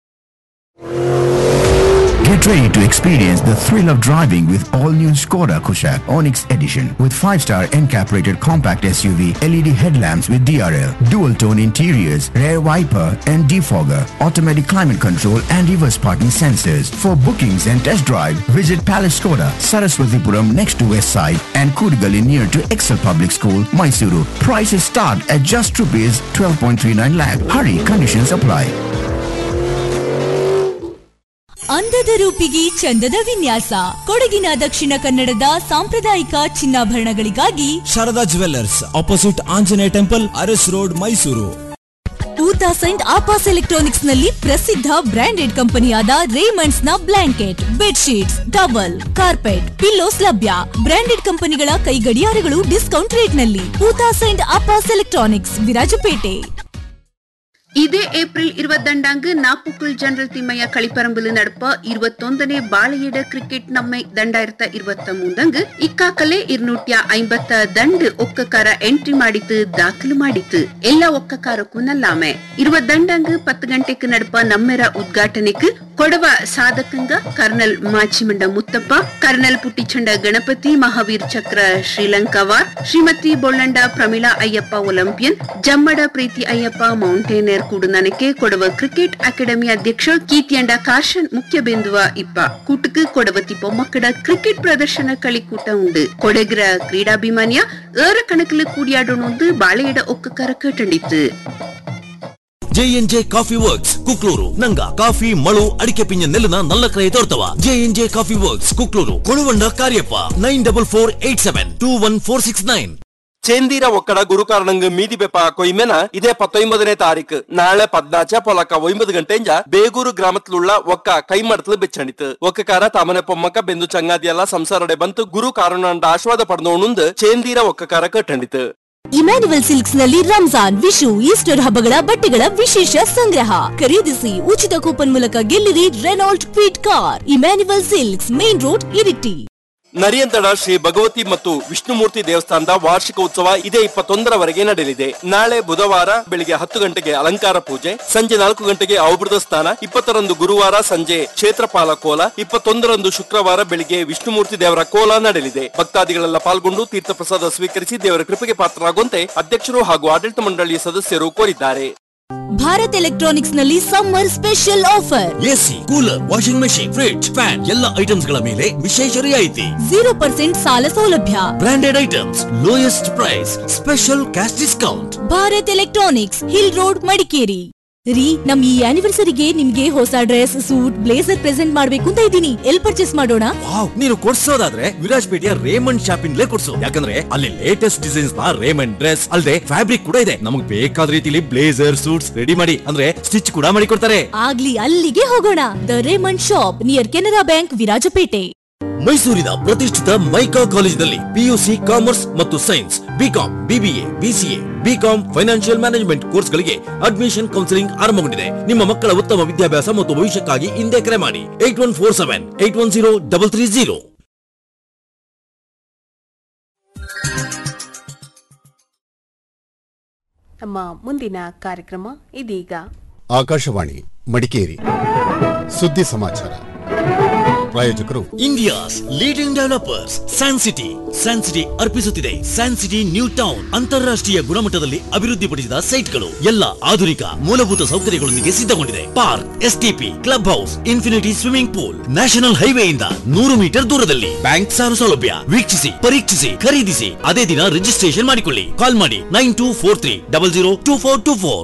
Get ready to experience the thrill of driving with all-new Skoda Kushaq Onyx Edition with 5-star NCAP rated compact SUV, LED headlamps with DRL, dual-tone interiors, rear wiper and defogger, automatic climate control and reverse parking sensors. For bookings and test drive, visit Palace Skoda, Saraswatipuram next to West Side and Kudagali near to Excel Public School, Mysuru. Prices start at just rupees 12.39 lakh. Hurry, conditions apply. ಅಂದದ ರೂಪಿಗೆ ಚಂದದ ವಿನ್ಯಾಸ ಕೊಡಗಿನ ದಕ್ಷಿಣ ಕನ್ನಡದ ಸಾಂಪ್ರದಾಯಿಕ ಚಿನ್ನಾಭರಣಗಳಿಗಾಗಿ Sharada jewellers opposite Anjaneya temple Aras road Mysuru ಊತಾ ಸೈಂಟ್ ಆಪಾಸ್ ಎಲೆಕ್ಟ್ರಾನಿಕ್ಸ್ ನಲ್ಲಿ ಪ್ರಸಿದ್ಧ ಬ್ರಾಂಡೆಡ್ ಕಂಪನಿಯಾದ ರೇಮಂಡ್ಸ್ ನ blanket bedsheets towel carpet pillows ಲಭ್ಯ ಬ್ರಾಂಡೆಡ್ ಕಂಪನಿಗಳ ಕೈ ಗಡಿಯಾರಗಳು ಡಿಸ್ಕೌಂಟ್ ರೇಟ್ ನಲ್ಲಿ ಊತಾ ಸೈಂಟ್ ಆಪಾಸ್ ಎಲೆಕ್ಟ್ರಾನಿಕ್ಸ್ ವಿರಾಜಪೇಟೆ ಇದೇ ಏಪ್ರಿಲ್ ഇരുപത്തിരണ്ടാങ്ക് നാപ്പുക്കുൾ ജനറൽ തിമ്മയ കളിപ്പറമ്പില് നടപ്പ ഇരുപത്തൊന്നിനെ ബാളയിട ക്രിക്കറ്റ് നമ്മെ രണ്ടായിരത്തി ഇരുപത്തി മൂന്നಂಗ್ ಇಕ್ಕಾಕಲೆ ഇരുന്നൂറ്റി ಐಂಬತ್ತ ದಂಡ್ ಒಕ್ಕಕಾರ ಎಂಟ್ರಿ ಮಾಡಿತ್ತು ದಾಖಲು ಮಾಡಿತ್ತು ಎಲ್ಲ ಒಕ್ಕಕಾರಕ್ಕೂ ನಲ್ಲಾಮೆ ഇരുപത്തിരണ്ടാങ്ക് ಪತ್ತು ಗಂಟೆಗೆ ನಡಪ ನಮ್ಮೆರ ಉದ್ಘಾಟನೆಗೆ ಕೊಡವ ಸಾಧಕಂಗ ಕರ್ನಲ್ ಮಾಚಿಮಂಡ ಮುತ್ತಪ್ಪ ಕರ್ನಲ್ ಪುಟ್ಟಿಚಂಡ ಗಣಪತಿ ಮಹಾವೀರ್ ಚಕ್ರ ಶ್ರೀಲಂಕಾವಾರ್ ಶ್ರೀಮತಿ ಬೊಳ್ಳಂಡ ಪ್ರಮೀಳಾ ಅಯ್ಯಪ್ಪ ಒಲಿಂಪಿಯನ್ ಜಮ್ಮಡ ಪ್ರೀತಿ ಅಯ್ಯಪ್ಪ ಮೌಂಟೇನಿಯರ್ ಕೂಡುನನಕ್ಕೆ ಕೊಡವ ಕ್ರಿಕೆಟ್ ಅಕಾಡೆಮಿ ಅಧ್ಯಕ್ಷ ಕೀರ್ತಿಯಂಡ ಕಾರ್ಶನ್ ಮುಖ್ಯ ಬಿಂದುವ ಇಪ್ಪ ಕೂಟಕ್ಕೆ ಕೊಡವತಿ பொம்மக்கட கிரிக்கெட் பிரதர்ஷன களிக்கூட்ட உண்டு கொடகிற ಕ್ರೀಡಾಭಿಮಾನಿಯ ಏರ ಕಣಕಲು ಕೂಡಿಯಾಡೋಣೊಂದು ಬಾಳೆಯಿಡ ಒಕ್ಕಕಾರ ಕೇಟಂಡಿತ್ತು ಜೆಎನ್ಜೆ ಕಾಫಿ ವರ್ಕ್ಸ್ ಕುಕ್ಲೂರು ನಂಗ ಕಾಫಿ ಮಳು ಅಡಿಕೆ ಪಿಂಜ ನೆಲನ ನಲ್ಲ ಕ್ರಯ ತೋರ್ತವ JNJ coffee works Kukloor Koluvanda Kariappa nine double four eight seven two one four six nine ചേന്തീര ഒക്കട ഗുരുകാരണಂಗ್ ಮೀದಿ ಬೆಪ್ಪ ಕೊಯ್ಮೆನ ಇದೇ ಪತ್ತೊಂಬದನೇ ತಾರೀಕು ನಾಳೆ ಪದ್ನಾಚ ಪೊಲಕ ಒಂಬತ್ತು ಗಂಟೆಂಜ ಬೇಗೂರು ಗ್ರಾಮತ್ಲುಳ್ಳ ಒಕ್ಕ ಕೈಮಡತ್ಲು ಬೆಚ್ಚಣಿತು ಒಕ್ಕಕಾರ ತಾಮನೆ ಪೊಮ್ಮಕ್ಕ ಬೆಂದು ಚಂಗಾದಿಯಲ್ಲ ಸಂಸಾರಡೆ ಬಂತು ಗುರು ಕಾರಣಂಡ ಆಶ್ವಾದ ಪಡೆದೋಣುಂದು ಚೇಂದೀರ ಒಕ್ಕಕಾರ ಕಟ್ಟಂಡಿತು ಇಮ್ಯಾನ್ಯುವಲ್ ಸಿಲ್ಕ್ಸ್ ನಲ್ಲಿ ರಂಜಾನ್ ವಿಶು ಈಸ್ಟರ್ ಹಬ್ಬಗಳ ಬಟ್ಟೆಗಳ ವಿಶೇಷ ಸಂಗ್ರಹ ಖರೀದಿಸಿ ಉಚಿತ ಕೂಪನ್ ಮೂಲಕ ಗೆಲ್ಲಿರಿ Renault Kwid car Immanuel silks main road Iritty ನರಿಯಂತಡ ಶ್ರೀ ಭಗವತಿ ಮತ್ತು ವಿಷ್ಣುಮೂರ್ತಿ ದೇವಸ್ಥಾನದ ವಾರ್ಷಿಕ ಉತ್ಸವ ಇದೇ ಇಪ್ಪತ್ತೊಂದರವರೆಗೆ ನಡೆಯಲಿದೆ ನಾಳೆ ಬುಧವಾರ ಬೆಳಿಗ್ಗೆ ಹತ್ತು ಗಂಟೆಗೆ ಅಲಂಕಾರ ಪೂಜೆ ಸಂಜೆ ನಾಲ್ಕು ಗಂಟೆಗೆ ಔಭೃತ ಸ್ನಾನ ಇಪ್ಪತ್ತರಂದು ಗುರುವಾರ ಸಂಜೆ ಕ್ಷೇತ್ರಪಾಲ ಕೋಲ ಇಪ್ಪತ್ತೊಂದರಂದು ಶುಕ್ರವಾರ ಬೆಳಿಗ್ಗೆ ವಿಷ್ಣುಮೂರ್ತಿ ದೇವರ ಕೋಲ ನಡೆಯಲಿದೆ ಭಕ್ತಾದಿಗಳೆಲ್ಲ ಪಾಲ್ಗೊಂಡು ತೀರ್ಥ ಪ್ರಸಾದ ಸ್ವೀಕರಿಸಿ ದೇವರ ಕೃಪೆಗೆ ಪಾತ್ರರಾಗುವಂತೆ ಅಧ್ಯಕ್ಷರು ಹಾಗೂ ಆಡಳಿತ ಮಂಡಳಿಯ ಸದಸ್ಯರು ಕೋರಿದ್ದಾರೆ ಭಾರತ್ ಎಲೆಕ್ಟ್ರಾನಿಕ್ಸ್ ನಲ್ಲಿ summer special offer AC cooler washing machine fridge fan ಎಲ್ಲ ಐಟಮ್ಸ್ ಗಳ ಮೇಲೆ ವಿಶೇಷ ರಿಯಾಯಿತಿ ಜೀರೋ ಪರ್ಸೆಂಟ್ ಸಾಲ ಸೌಲಭ್ಯ branded items lowest price special cash discount Bharat electronics hill road Madikeri ರೀ ನಮ್ ಈ ಆನಿವರ್ಸರಿಗೆ ನಿಮ್ಗೆ ಹೊಸ ಡ್ರೆಸ್ ಸೂಟ್ ಬ್ಲೇಸರ್ ಪ್ರೆಸೆಂಟ್ ಮಾಡ್ಬೇಕು ಅಂತ ಇದ್ದೀನಿ ಎಲ್ ಪರ್ಚೇಸ್ ಮಾಡೋಣ ವಾವ್ ನೀನು ಕೊಡ್ಸೋದಾದ್ರೆ ವಿರಾಜ್ಪೇಟೆಯ ರೇಮಂಡ್ ಶಾಪಿಂಗ್ಲೇ ಕೊಡ್ಸು ಯಾಕಂದ್ರೆ ಅಲ್ಲಿ ಲೇಟೆಸ್ಟ್ ಡಿಸೈನ್ಸ್ ನ ರೇಮಂಡ್ ಡ್ರೆಸ್ ಅಲ್ಲದೆ ಫ್ಯಾಬ್ರಿಕ್ ಕೂಡ ಇದೆ ನಮಗೆ ಬೇಕಾದ ರೀತಿಲಿ ಬ್ಲೇಸರ್ ಸೂಟ್ಸ್ ರೆಡಿ ಮಾಡಿ ಅಂದ್ರೆ ಸ್ಟಿಚ್ ಕೂಡ ಮಾಡಿ ಕೊಡ್ತಾರೆ ಆಗ್ಲಿ ಅಲ್ಲಿಗೆ ಹೋಗೋಣ the Raymond shop near Canara bank Virajpet ಮೈಸೂರಿನ ಪ್ರತಿಷ್ಠಿತ ಮೈಕಾ ಕಾಲೇಜಿನಲ್ಲಿ ಪಿಯುಸಿ ಕಾಮರ್ಸ್ ಮತ್ತು science BCom BBA BCA BCom financial management ಕೋರ್ಸ್ಗಳಿಗೆ ಅಡ್ಮಿಷನ್ ಕೌನ್ಸಿಲಿಂಗ್ ಆರಂಭಗೊಂಡಿದೆ ನಿಮ್ಮ ಮಕ್ಕಳ ಉತ್ತಮ ವಿದ್ಯಾಭ್ಯಾಸ ಮತ್ತು ಭವಿಷ್ಯಕ್ಕಾಗಿ ಹಿಂದೆ ಕರೆ ಮಾಡಿ eight one four seven eight one zero double three zero ನಮ್ಮ ಮುಂದಿನ ಕಾರ್ಯಕ್ರಮ ಇದೀಗ ಆಕಾಶವಾಣಿ ಮಡಿಕೇರಿ ಸುದ್ದಿ ಸಮಾಚಾರ ಪ್ರಾಯೋಜಕರು India's leading developers San City San City ಅರ್ಪಿಸುತ್ತಿದೆ ಸ್ಯಾನ್ ಸಿಟಿ ನ್ಯೂ ಟೌನ್ ಅಂತಾರಾಷ್ಟ್ರೀಯ ಗುಣಮಟ್ಟದಲ್ಲಿ ಅಭಿವೃದ್ಧಿಪಡಿಸಿದ ಸೈಟ್ಗಳು ಎಲ್ಲ ಆಧುನಿಕ ಮೂಲಭೂತ ಸೌಕರ್ಯಗಳೊಂದಿಗೆ ಸಿದ್ಧಗೊಂಡಿದೆ park STP club house infinity swimming pool national ಹೈವೇಯಿಂದ ನೂರು ಮೀಟರ್ ದೂರದಲ್ಲಿ ಬ್ಯಾಂಕ್ ಸಾಲ ಸೌಲಭ್ಯ ವೀಕ್ಷಿಸಿ ಪರೀಕ್ಷಿಸಿ ಖರೀದಿಸಿ ಅದೇ ದಿನ ರಿಜಿಸ್ಟ್ರೇಷನ್ ಮಾಡಿಕೊಳ್ಳಿ ಕಾಲ್ ಮಾಡಿ nine two four three double zero two four two four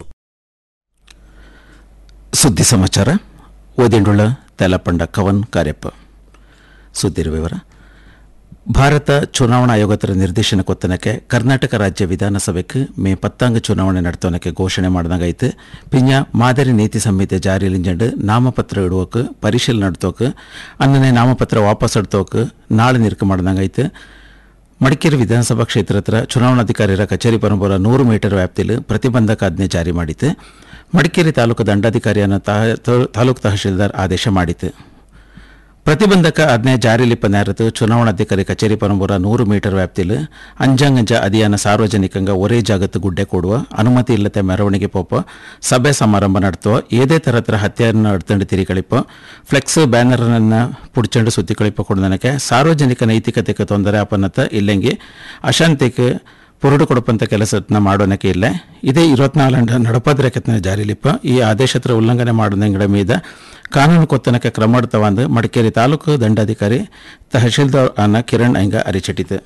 ಸುದ್ದಿ ಸಮಾಚಾರ ಓದಿಂಡುಳ್ಳ ತೆಲಪಂಡ ಕವನ್ ಕಾರ್ಯಪ್ಪ ಸುದ್ದಿರ ವಿವರ ಭಾರತ ಚುನಾವಣಾ ಆಯೋಗದ ನಿರ್ದೇಶನ ಕೊತ್ತನಕ್ಕೆ ಕರ್ನಾಟಕ ರಾಜ್ಯ ವಿಧಾನಸಭೆಗೆ ಮೇ ಪತ್ತಾಂಗ ಚುನಾವಣೆ ನಡೆತೋನಕ್ಕೆ ಘೋಷಣೆ ಮಾಡಿದಂಗಾಯ್ತು ಪಿಂಜ ಮಾದರಿ ನೀತಿ ಸಂಹಿತೆ ಜಾರಿಯಲ್ಲಿಂಜಂಡು ನಾಮಪತ್ರ ಇಡುವಕ್ಕೆ ಪರಿಶೀಲನೆ ನಡೆತೋಕೆ ಅನ್ನನೆ ನಾಮಪತ್ರ ವಾಪಸ್ ಇಡ್ತೋಕೆ ನಾಳೆ ನಿರ್ಕ ಮಾಡಿದಂಗಾಯ್ತು ಮಡಿಕೇರಿ ವಿಧಾನಸಭಾ ಕ್ಷೇತ್ರ ಹತ್ರ ಚುನಾವಣಾಧಿಕಾರಿಯರ ಕಚೇರಿ ಪರಂಪರ ನೂರು ಮೀಟರ್ ವ್ಯಾಪ್ತಿಯಲ್ಲಿ ಪ್ರತಿಬಂಧಕ ಆಜ್ಞೆ ಜಾರಿ ಮಾಡಿತ್ತು ಮಡಿಕೇರಿ ತಾಲೂಕು ದಂಡಾಧಿಕಾರಿಯನ್ನು ತಾಲೂಕು ತಹಶೀಲ್ದಾರ್ ಆದೇಶ ಮಾಡಿತು ಪ್ರತಿಬಂಧಕ ಆಜ್ಞೆ ಜಾರಿಲಿಪ್ಪ ನೇರತ್ತು ಚುನಾವಣಾಧಿಕಾರಿ ಕಚೇರಿ ಪರಂಪರ ನೂರು ಮೀಟರ್ ವ್ಯಾಪ್ತಿಯಲ್ಲಿ ಅಂಜಾಂಗಂಜ ಅದಿಯಾನ ಸಾರ್ವಜನಿಕಂಗ ಒರೇ ಜಾಗತ್ತು ಗುಡ್ಡೆ ಕೊಡುವ ಅನುಮತಿ ಇಲ್ಲದೆ ಮೆರವಣಿಗೆ ಪೋಪ ಸಭೆ ಸಮಾರಂಭ ನಡೆಸುವ ಏದೇ ತರತ್ರ ಹತ್ಯಾರ ನಡ್ತಂಡು ತಿರಿಕಳಿಪ ಫ್ಲೆಕ್ಸ್ ಬ್ಯಾನರ್ನ ಪುಡ್ಚಂಡು ಸುತ್ತಿ ಕಳಿಪ ಕೊಡದನಕ್ಕೆ ಸಾರ್ವಜನಿಕ ನೈತಿಕತೆಗೆ ತೊಂದರೆ ಆಪನ್ನತ್ತ ಇಲ್ಲೆಂಗಿ ಅಶಾಂತಿಗೆ ಪುರುಡು ಕೊಡಪಂತ ಕೆಲಸನ ಮಾಡೋನಕ್ಕೆ ಇಲ್ಲ ಇದೇ ಇರುವತ್ನಾಲ್ಕು ನಡಪಾದ್ರೆ ಕೆತ್ತನ ಜಾರಿಲಿಪ್ಪ ಈ ಆದೇಶತ್ರ ಉಲ್ಲಂಘನೆ ಮಾಡೋದಂಗಡ ಮೀದ ಕಾನೂನು ಕೊತ್ತನಕ್ಕೆ ಕ್ರಮ ತವಂದು ಮಡಿಕೇರಿ ತಾಲೂಕು ದಂಡಾಧಿಕಾರಿ ತಹಶೀಲ್ದಾರ್ ಅನ್ನ ಕಿರಣ್ ಐಂಗ ಅರಿಚಿಟ್ಟಿತು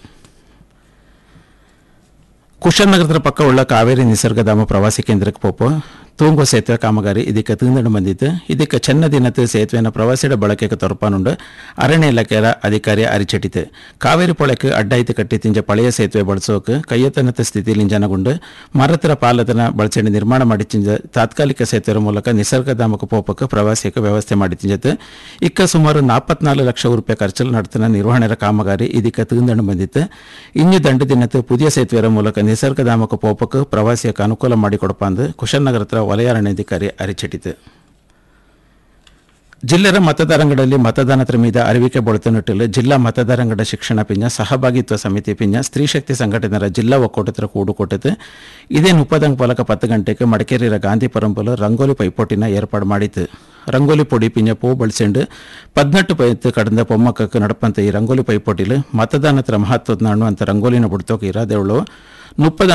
ಕುಶನ್ ನಗರದ ಪಕ್ಕ ಉಳ್ಳ ಕಾವೇರಿ ನಿಸರ್ಗಧಾಮ ಪ್ರವಾಸಿ ಕೇಂದ್ರಕ್ಕೆ ಪೋಪ ತೂಂಗೋ ಸೇತುವೆ ಕಾಮಗಾರಿ ಇದಕ್ಕೆ ತಿಂದಡು ಬಂದಿತ್ತು ಇದಕ್ಕೆ ಚೆನ್ನ ದಿನത്ത് ಸೇತುವೆನ ಪ್ರವಾಸಿಡ ಬಳಕೆಗೆ ತೊರಪಾನುಂಡು ಅರಣ್ಯ ಇಲಾಖೆಯ ಅಧಿಕಾರಿ ಅರಿಚಟಿತು ಕಾವೇರಿ ಪೊಳಕ್ಕೆ ಅಡ್ಡಾಯ್ತು ಕಟ್ಟಿ ತಿಂಜ ಪಳೆಯ ಸೇತುವೆ ಬಳಸೋಕೆ ಕೈಯತನತ ಸ್ಥಿತಿಯಲ್ಲಿ ಜನಗುಂಡು ಮರತರ ಪಾಲತನ ಬಳಸಣಿ ನಿರ್ಮಾಣ ಮಾಡಿ ತಿಂಜ ತಾತ್ಕಾಲಿಕ ಸೇತುವೆ ಮೂಲಕ ನಿಸರ್ಗಧಾಮಕ್ಕೆ ಪೋಪಕ್ಕೆ ಪ್ರವಾಸಿಗೆ ವ್ಯವಸ್ಥೆ ಮಾಡಿ ತಿಂಜತ್ತು ಇಕ್ಕ ಸುಮಾರು ನಾಲ್ಪತ್ನಾಲ್ಕು ಲಕ್ಷ ರೂಪಾಯಿ ಖರ್ಚಲ್ಲಿ ನಡೆತನ ನಿರ್ವಹಣೆರ ಕಾಮಗಾರಿ ಇದಕ್ಕೆ ತಿಂದಣ್ಣು ಬಂದಿತ್ತು ಇನ್ನು ದಂಡ ದಿನತ್ತು ಪುದಿಯ ಸೇತುವೆರ ಮೂಲಕ ನಿಸರ್ಗಧಾಮಕ್ಕೆ ಪೋಪಕ್ಕೆ ಪ್ರವಾಸಿಯಕ್ಕೆ ಅನುಕೂಲ ಮಾಡಿಕೊಡಪ್ಪ ಅಂದು ಕುಶನಗರ ಹತ್ರ ವಲಯ ಅರಣ್ಯಾಧಿಕಾರಿ ಅರಿಚಿಟ್ಟಿತು ಜಿಲ್ಲೆರ ಮತದಾರಂಗಡಲ್ಲಿ ಮತದಾನದ ಮೀದ ಅರಿವಿಕೆ ಬೊಳತನಿಟ್ಟಲು ಜಿಲ್ಲಾ ಮತದಾರಂಗಡ ಶಿಕ್ಷಣ ಪಿಂಜ ಸಹಭಾಗಿತ್ವ ಸಮಿತಿ ಪಿಂಜ ಸ್ತ್ರೀ ಶಕ್ತಿ ಸಂಘಟನೆರ ಜಿಲ್ಲಾ ಒಕ್ಕೂಟತ್ರ ಕೂಡು ಕೊಟ್ಟಿತು ಇದೇ ಮುಪ್ಪದಂಗ ಪಲಕ ಪತ್ತು ಗಂಟೆಗೆ ಮಡಿಕೇರಿಯ ಗಾಂಧಿ ಪರಂಪಲು ರಂಗೋಲಿ ಪೈಪೋಟಿನ ಏರ್ಪಾಡು ಮಾಡಿತು ರಂಗೋಲಿ ಪೊಡಿ ಪಿಂಜ ಪೂ ಬಳಸಿಂಡು ಪದ್ನೆಟ್ಟು ಪೈತ್ತು ಕಡಂದ ಪೊಮ್ಮಕ್ಕಕ್ಕೆ ನಡಪಂತ ಈ ರಂಗೋಲಿ ಪೈಪೋಟಿಲು ಮತದಾನತ್ರ ಮಹತ್ವದ ನಾಣು ಅಂತ ರಂಗೋಲಿನ ಬಿಡ್ತೋಕೆ ಇರಾದೇವಳು ಮುಪ್ಪದ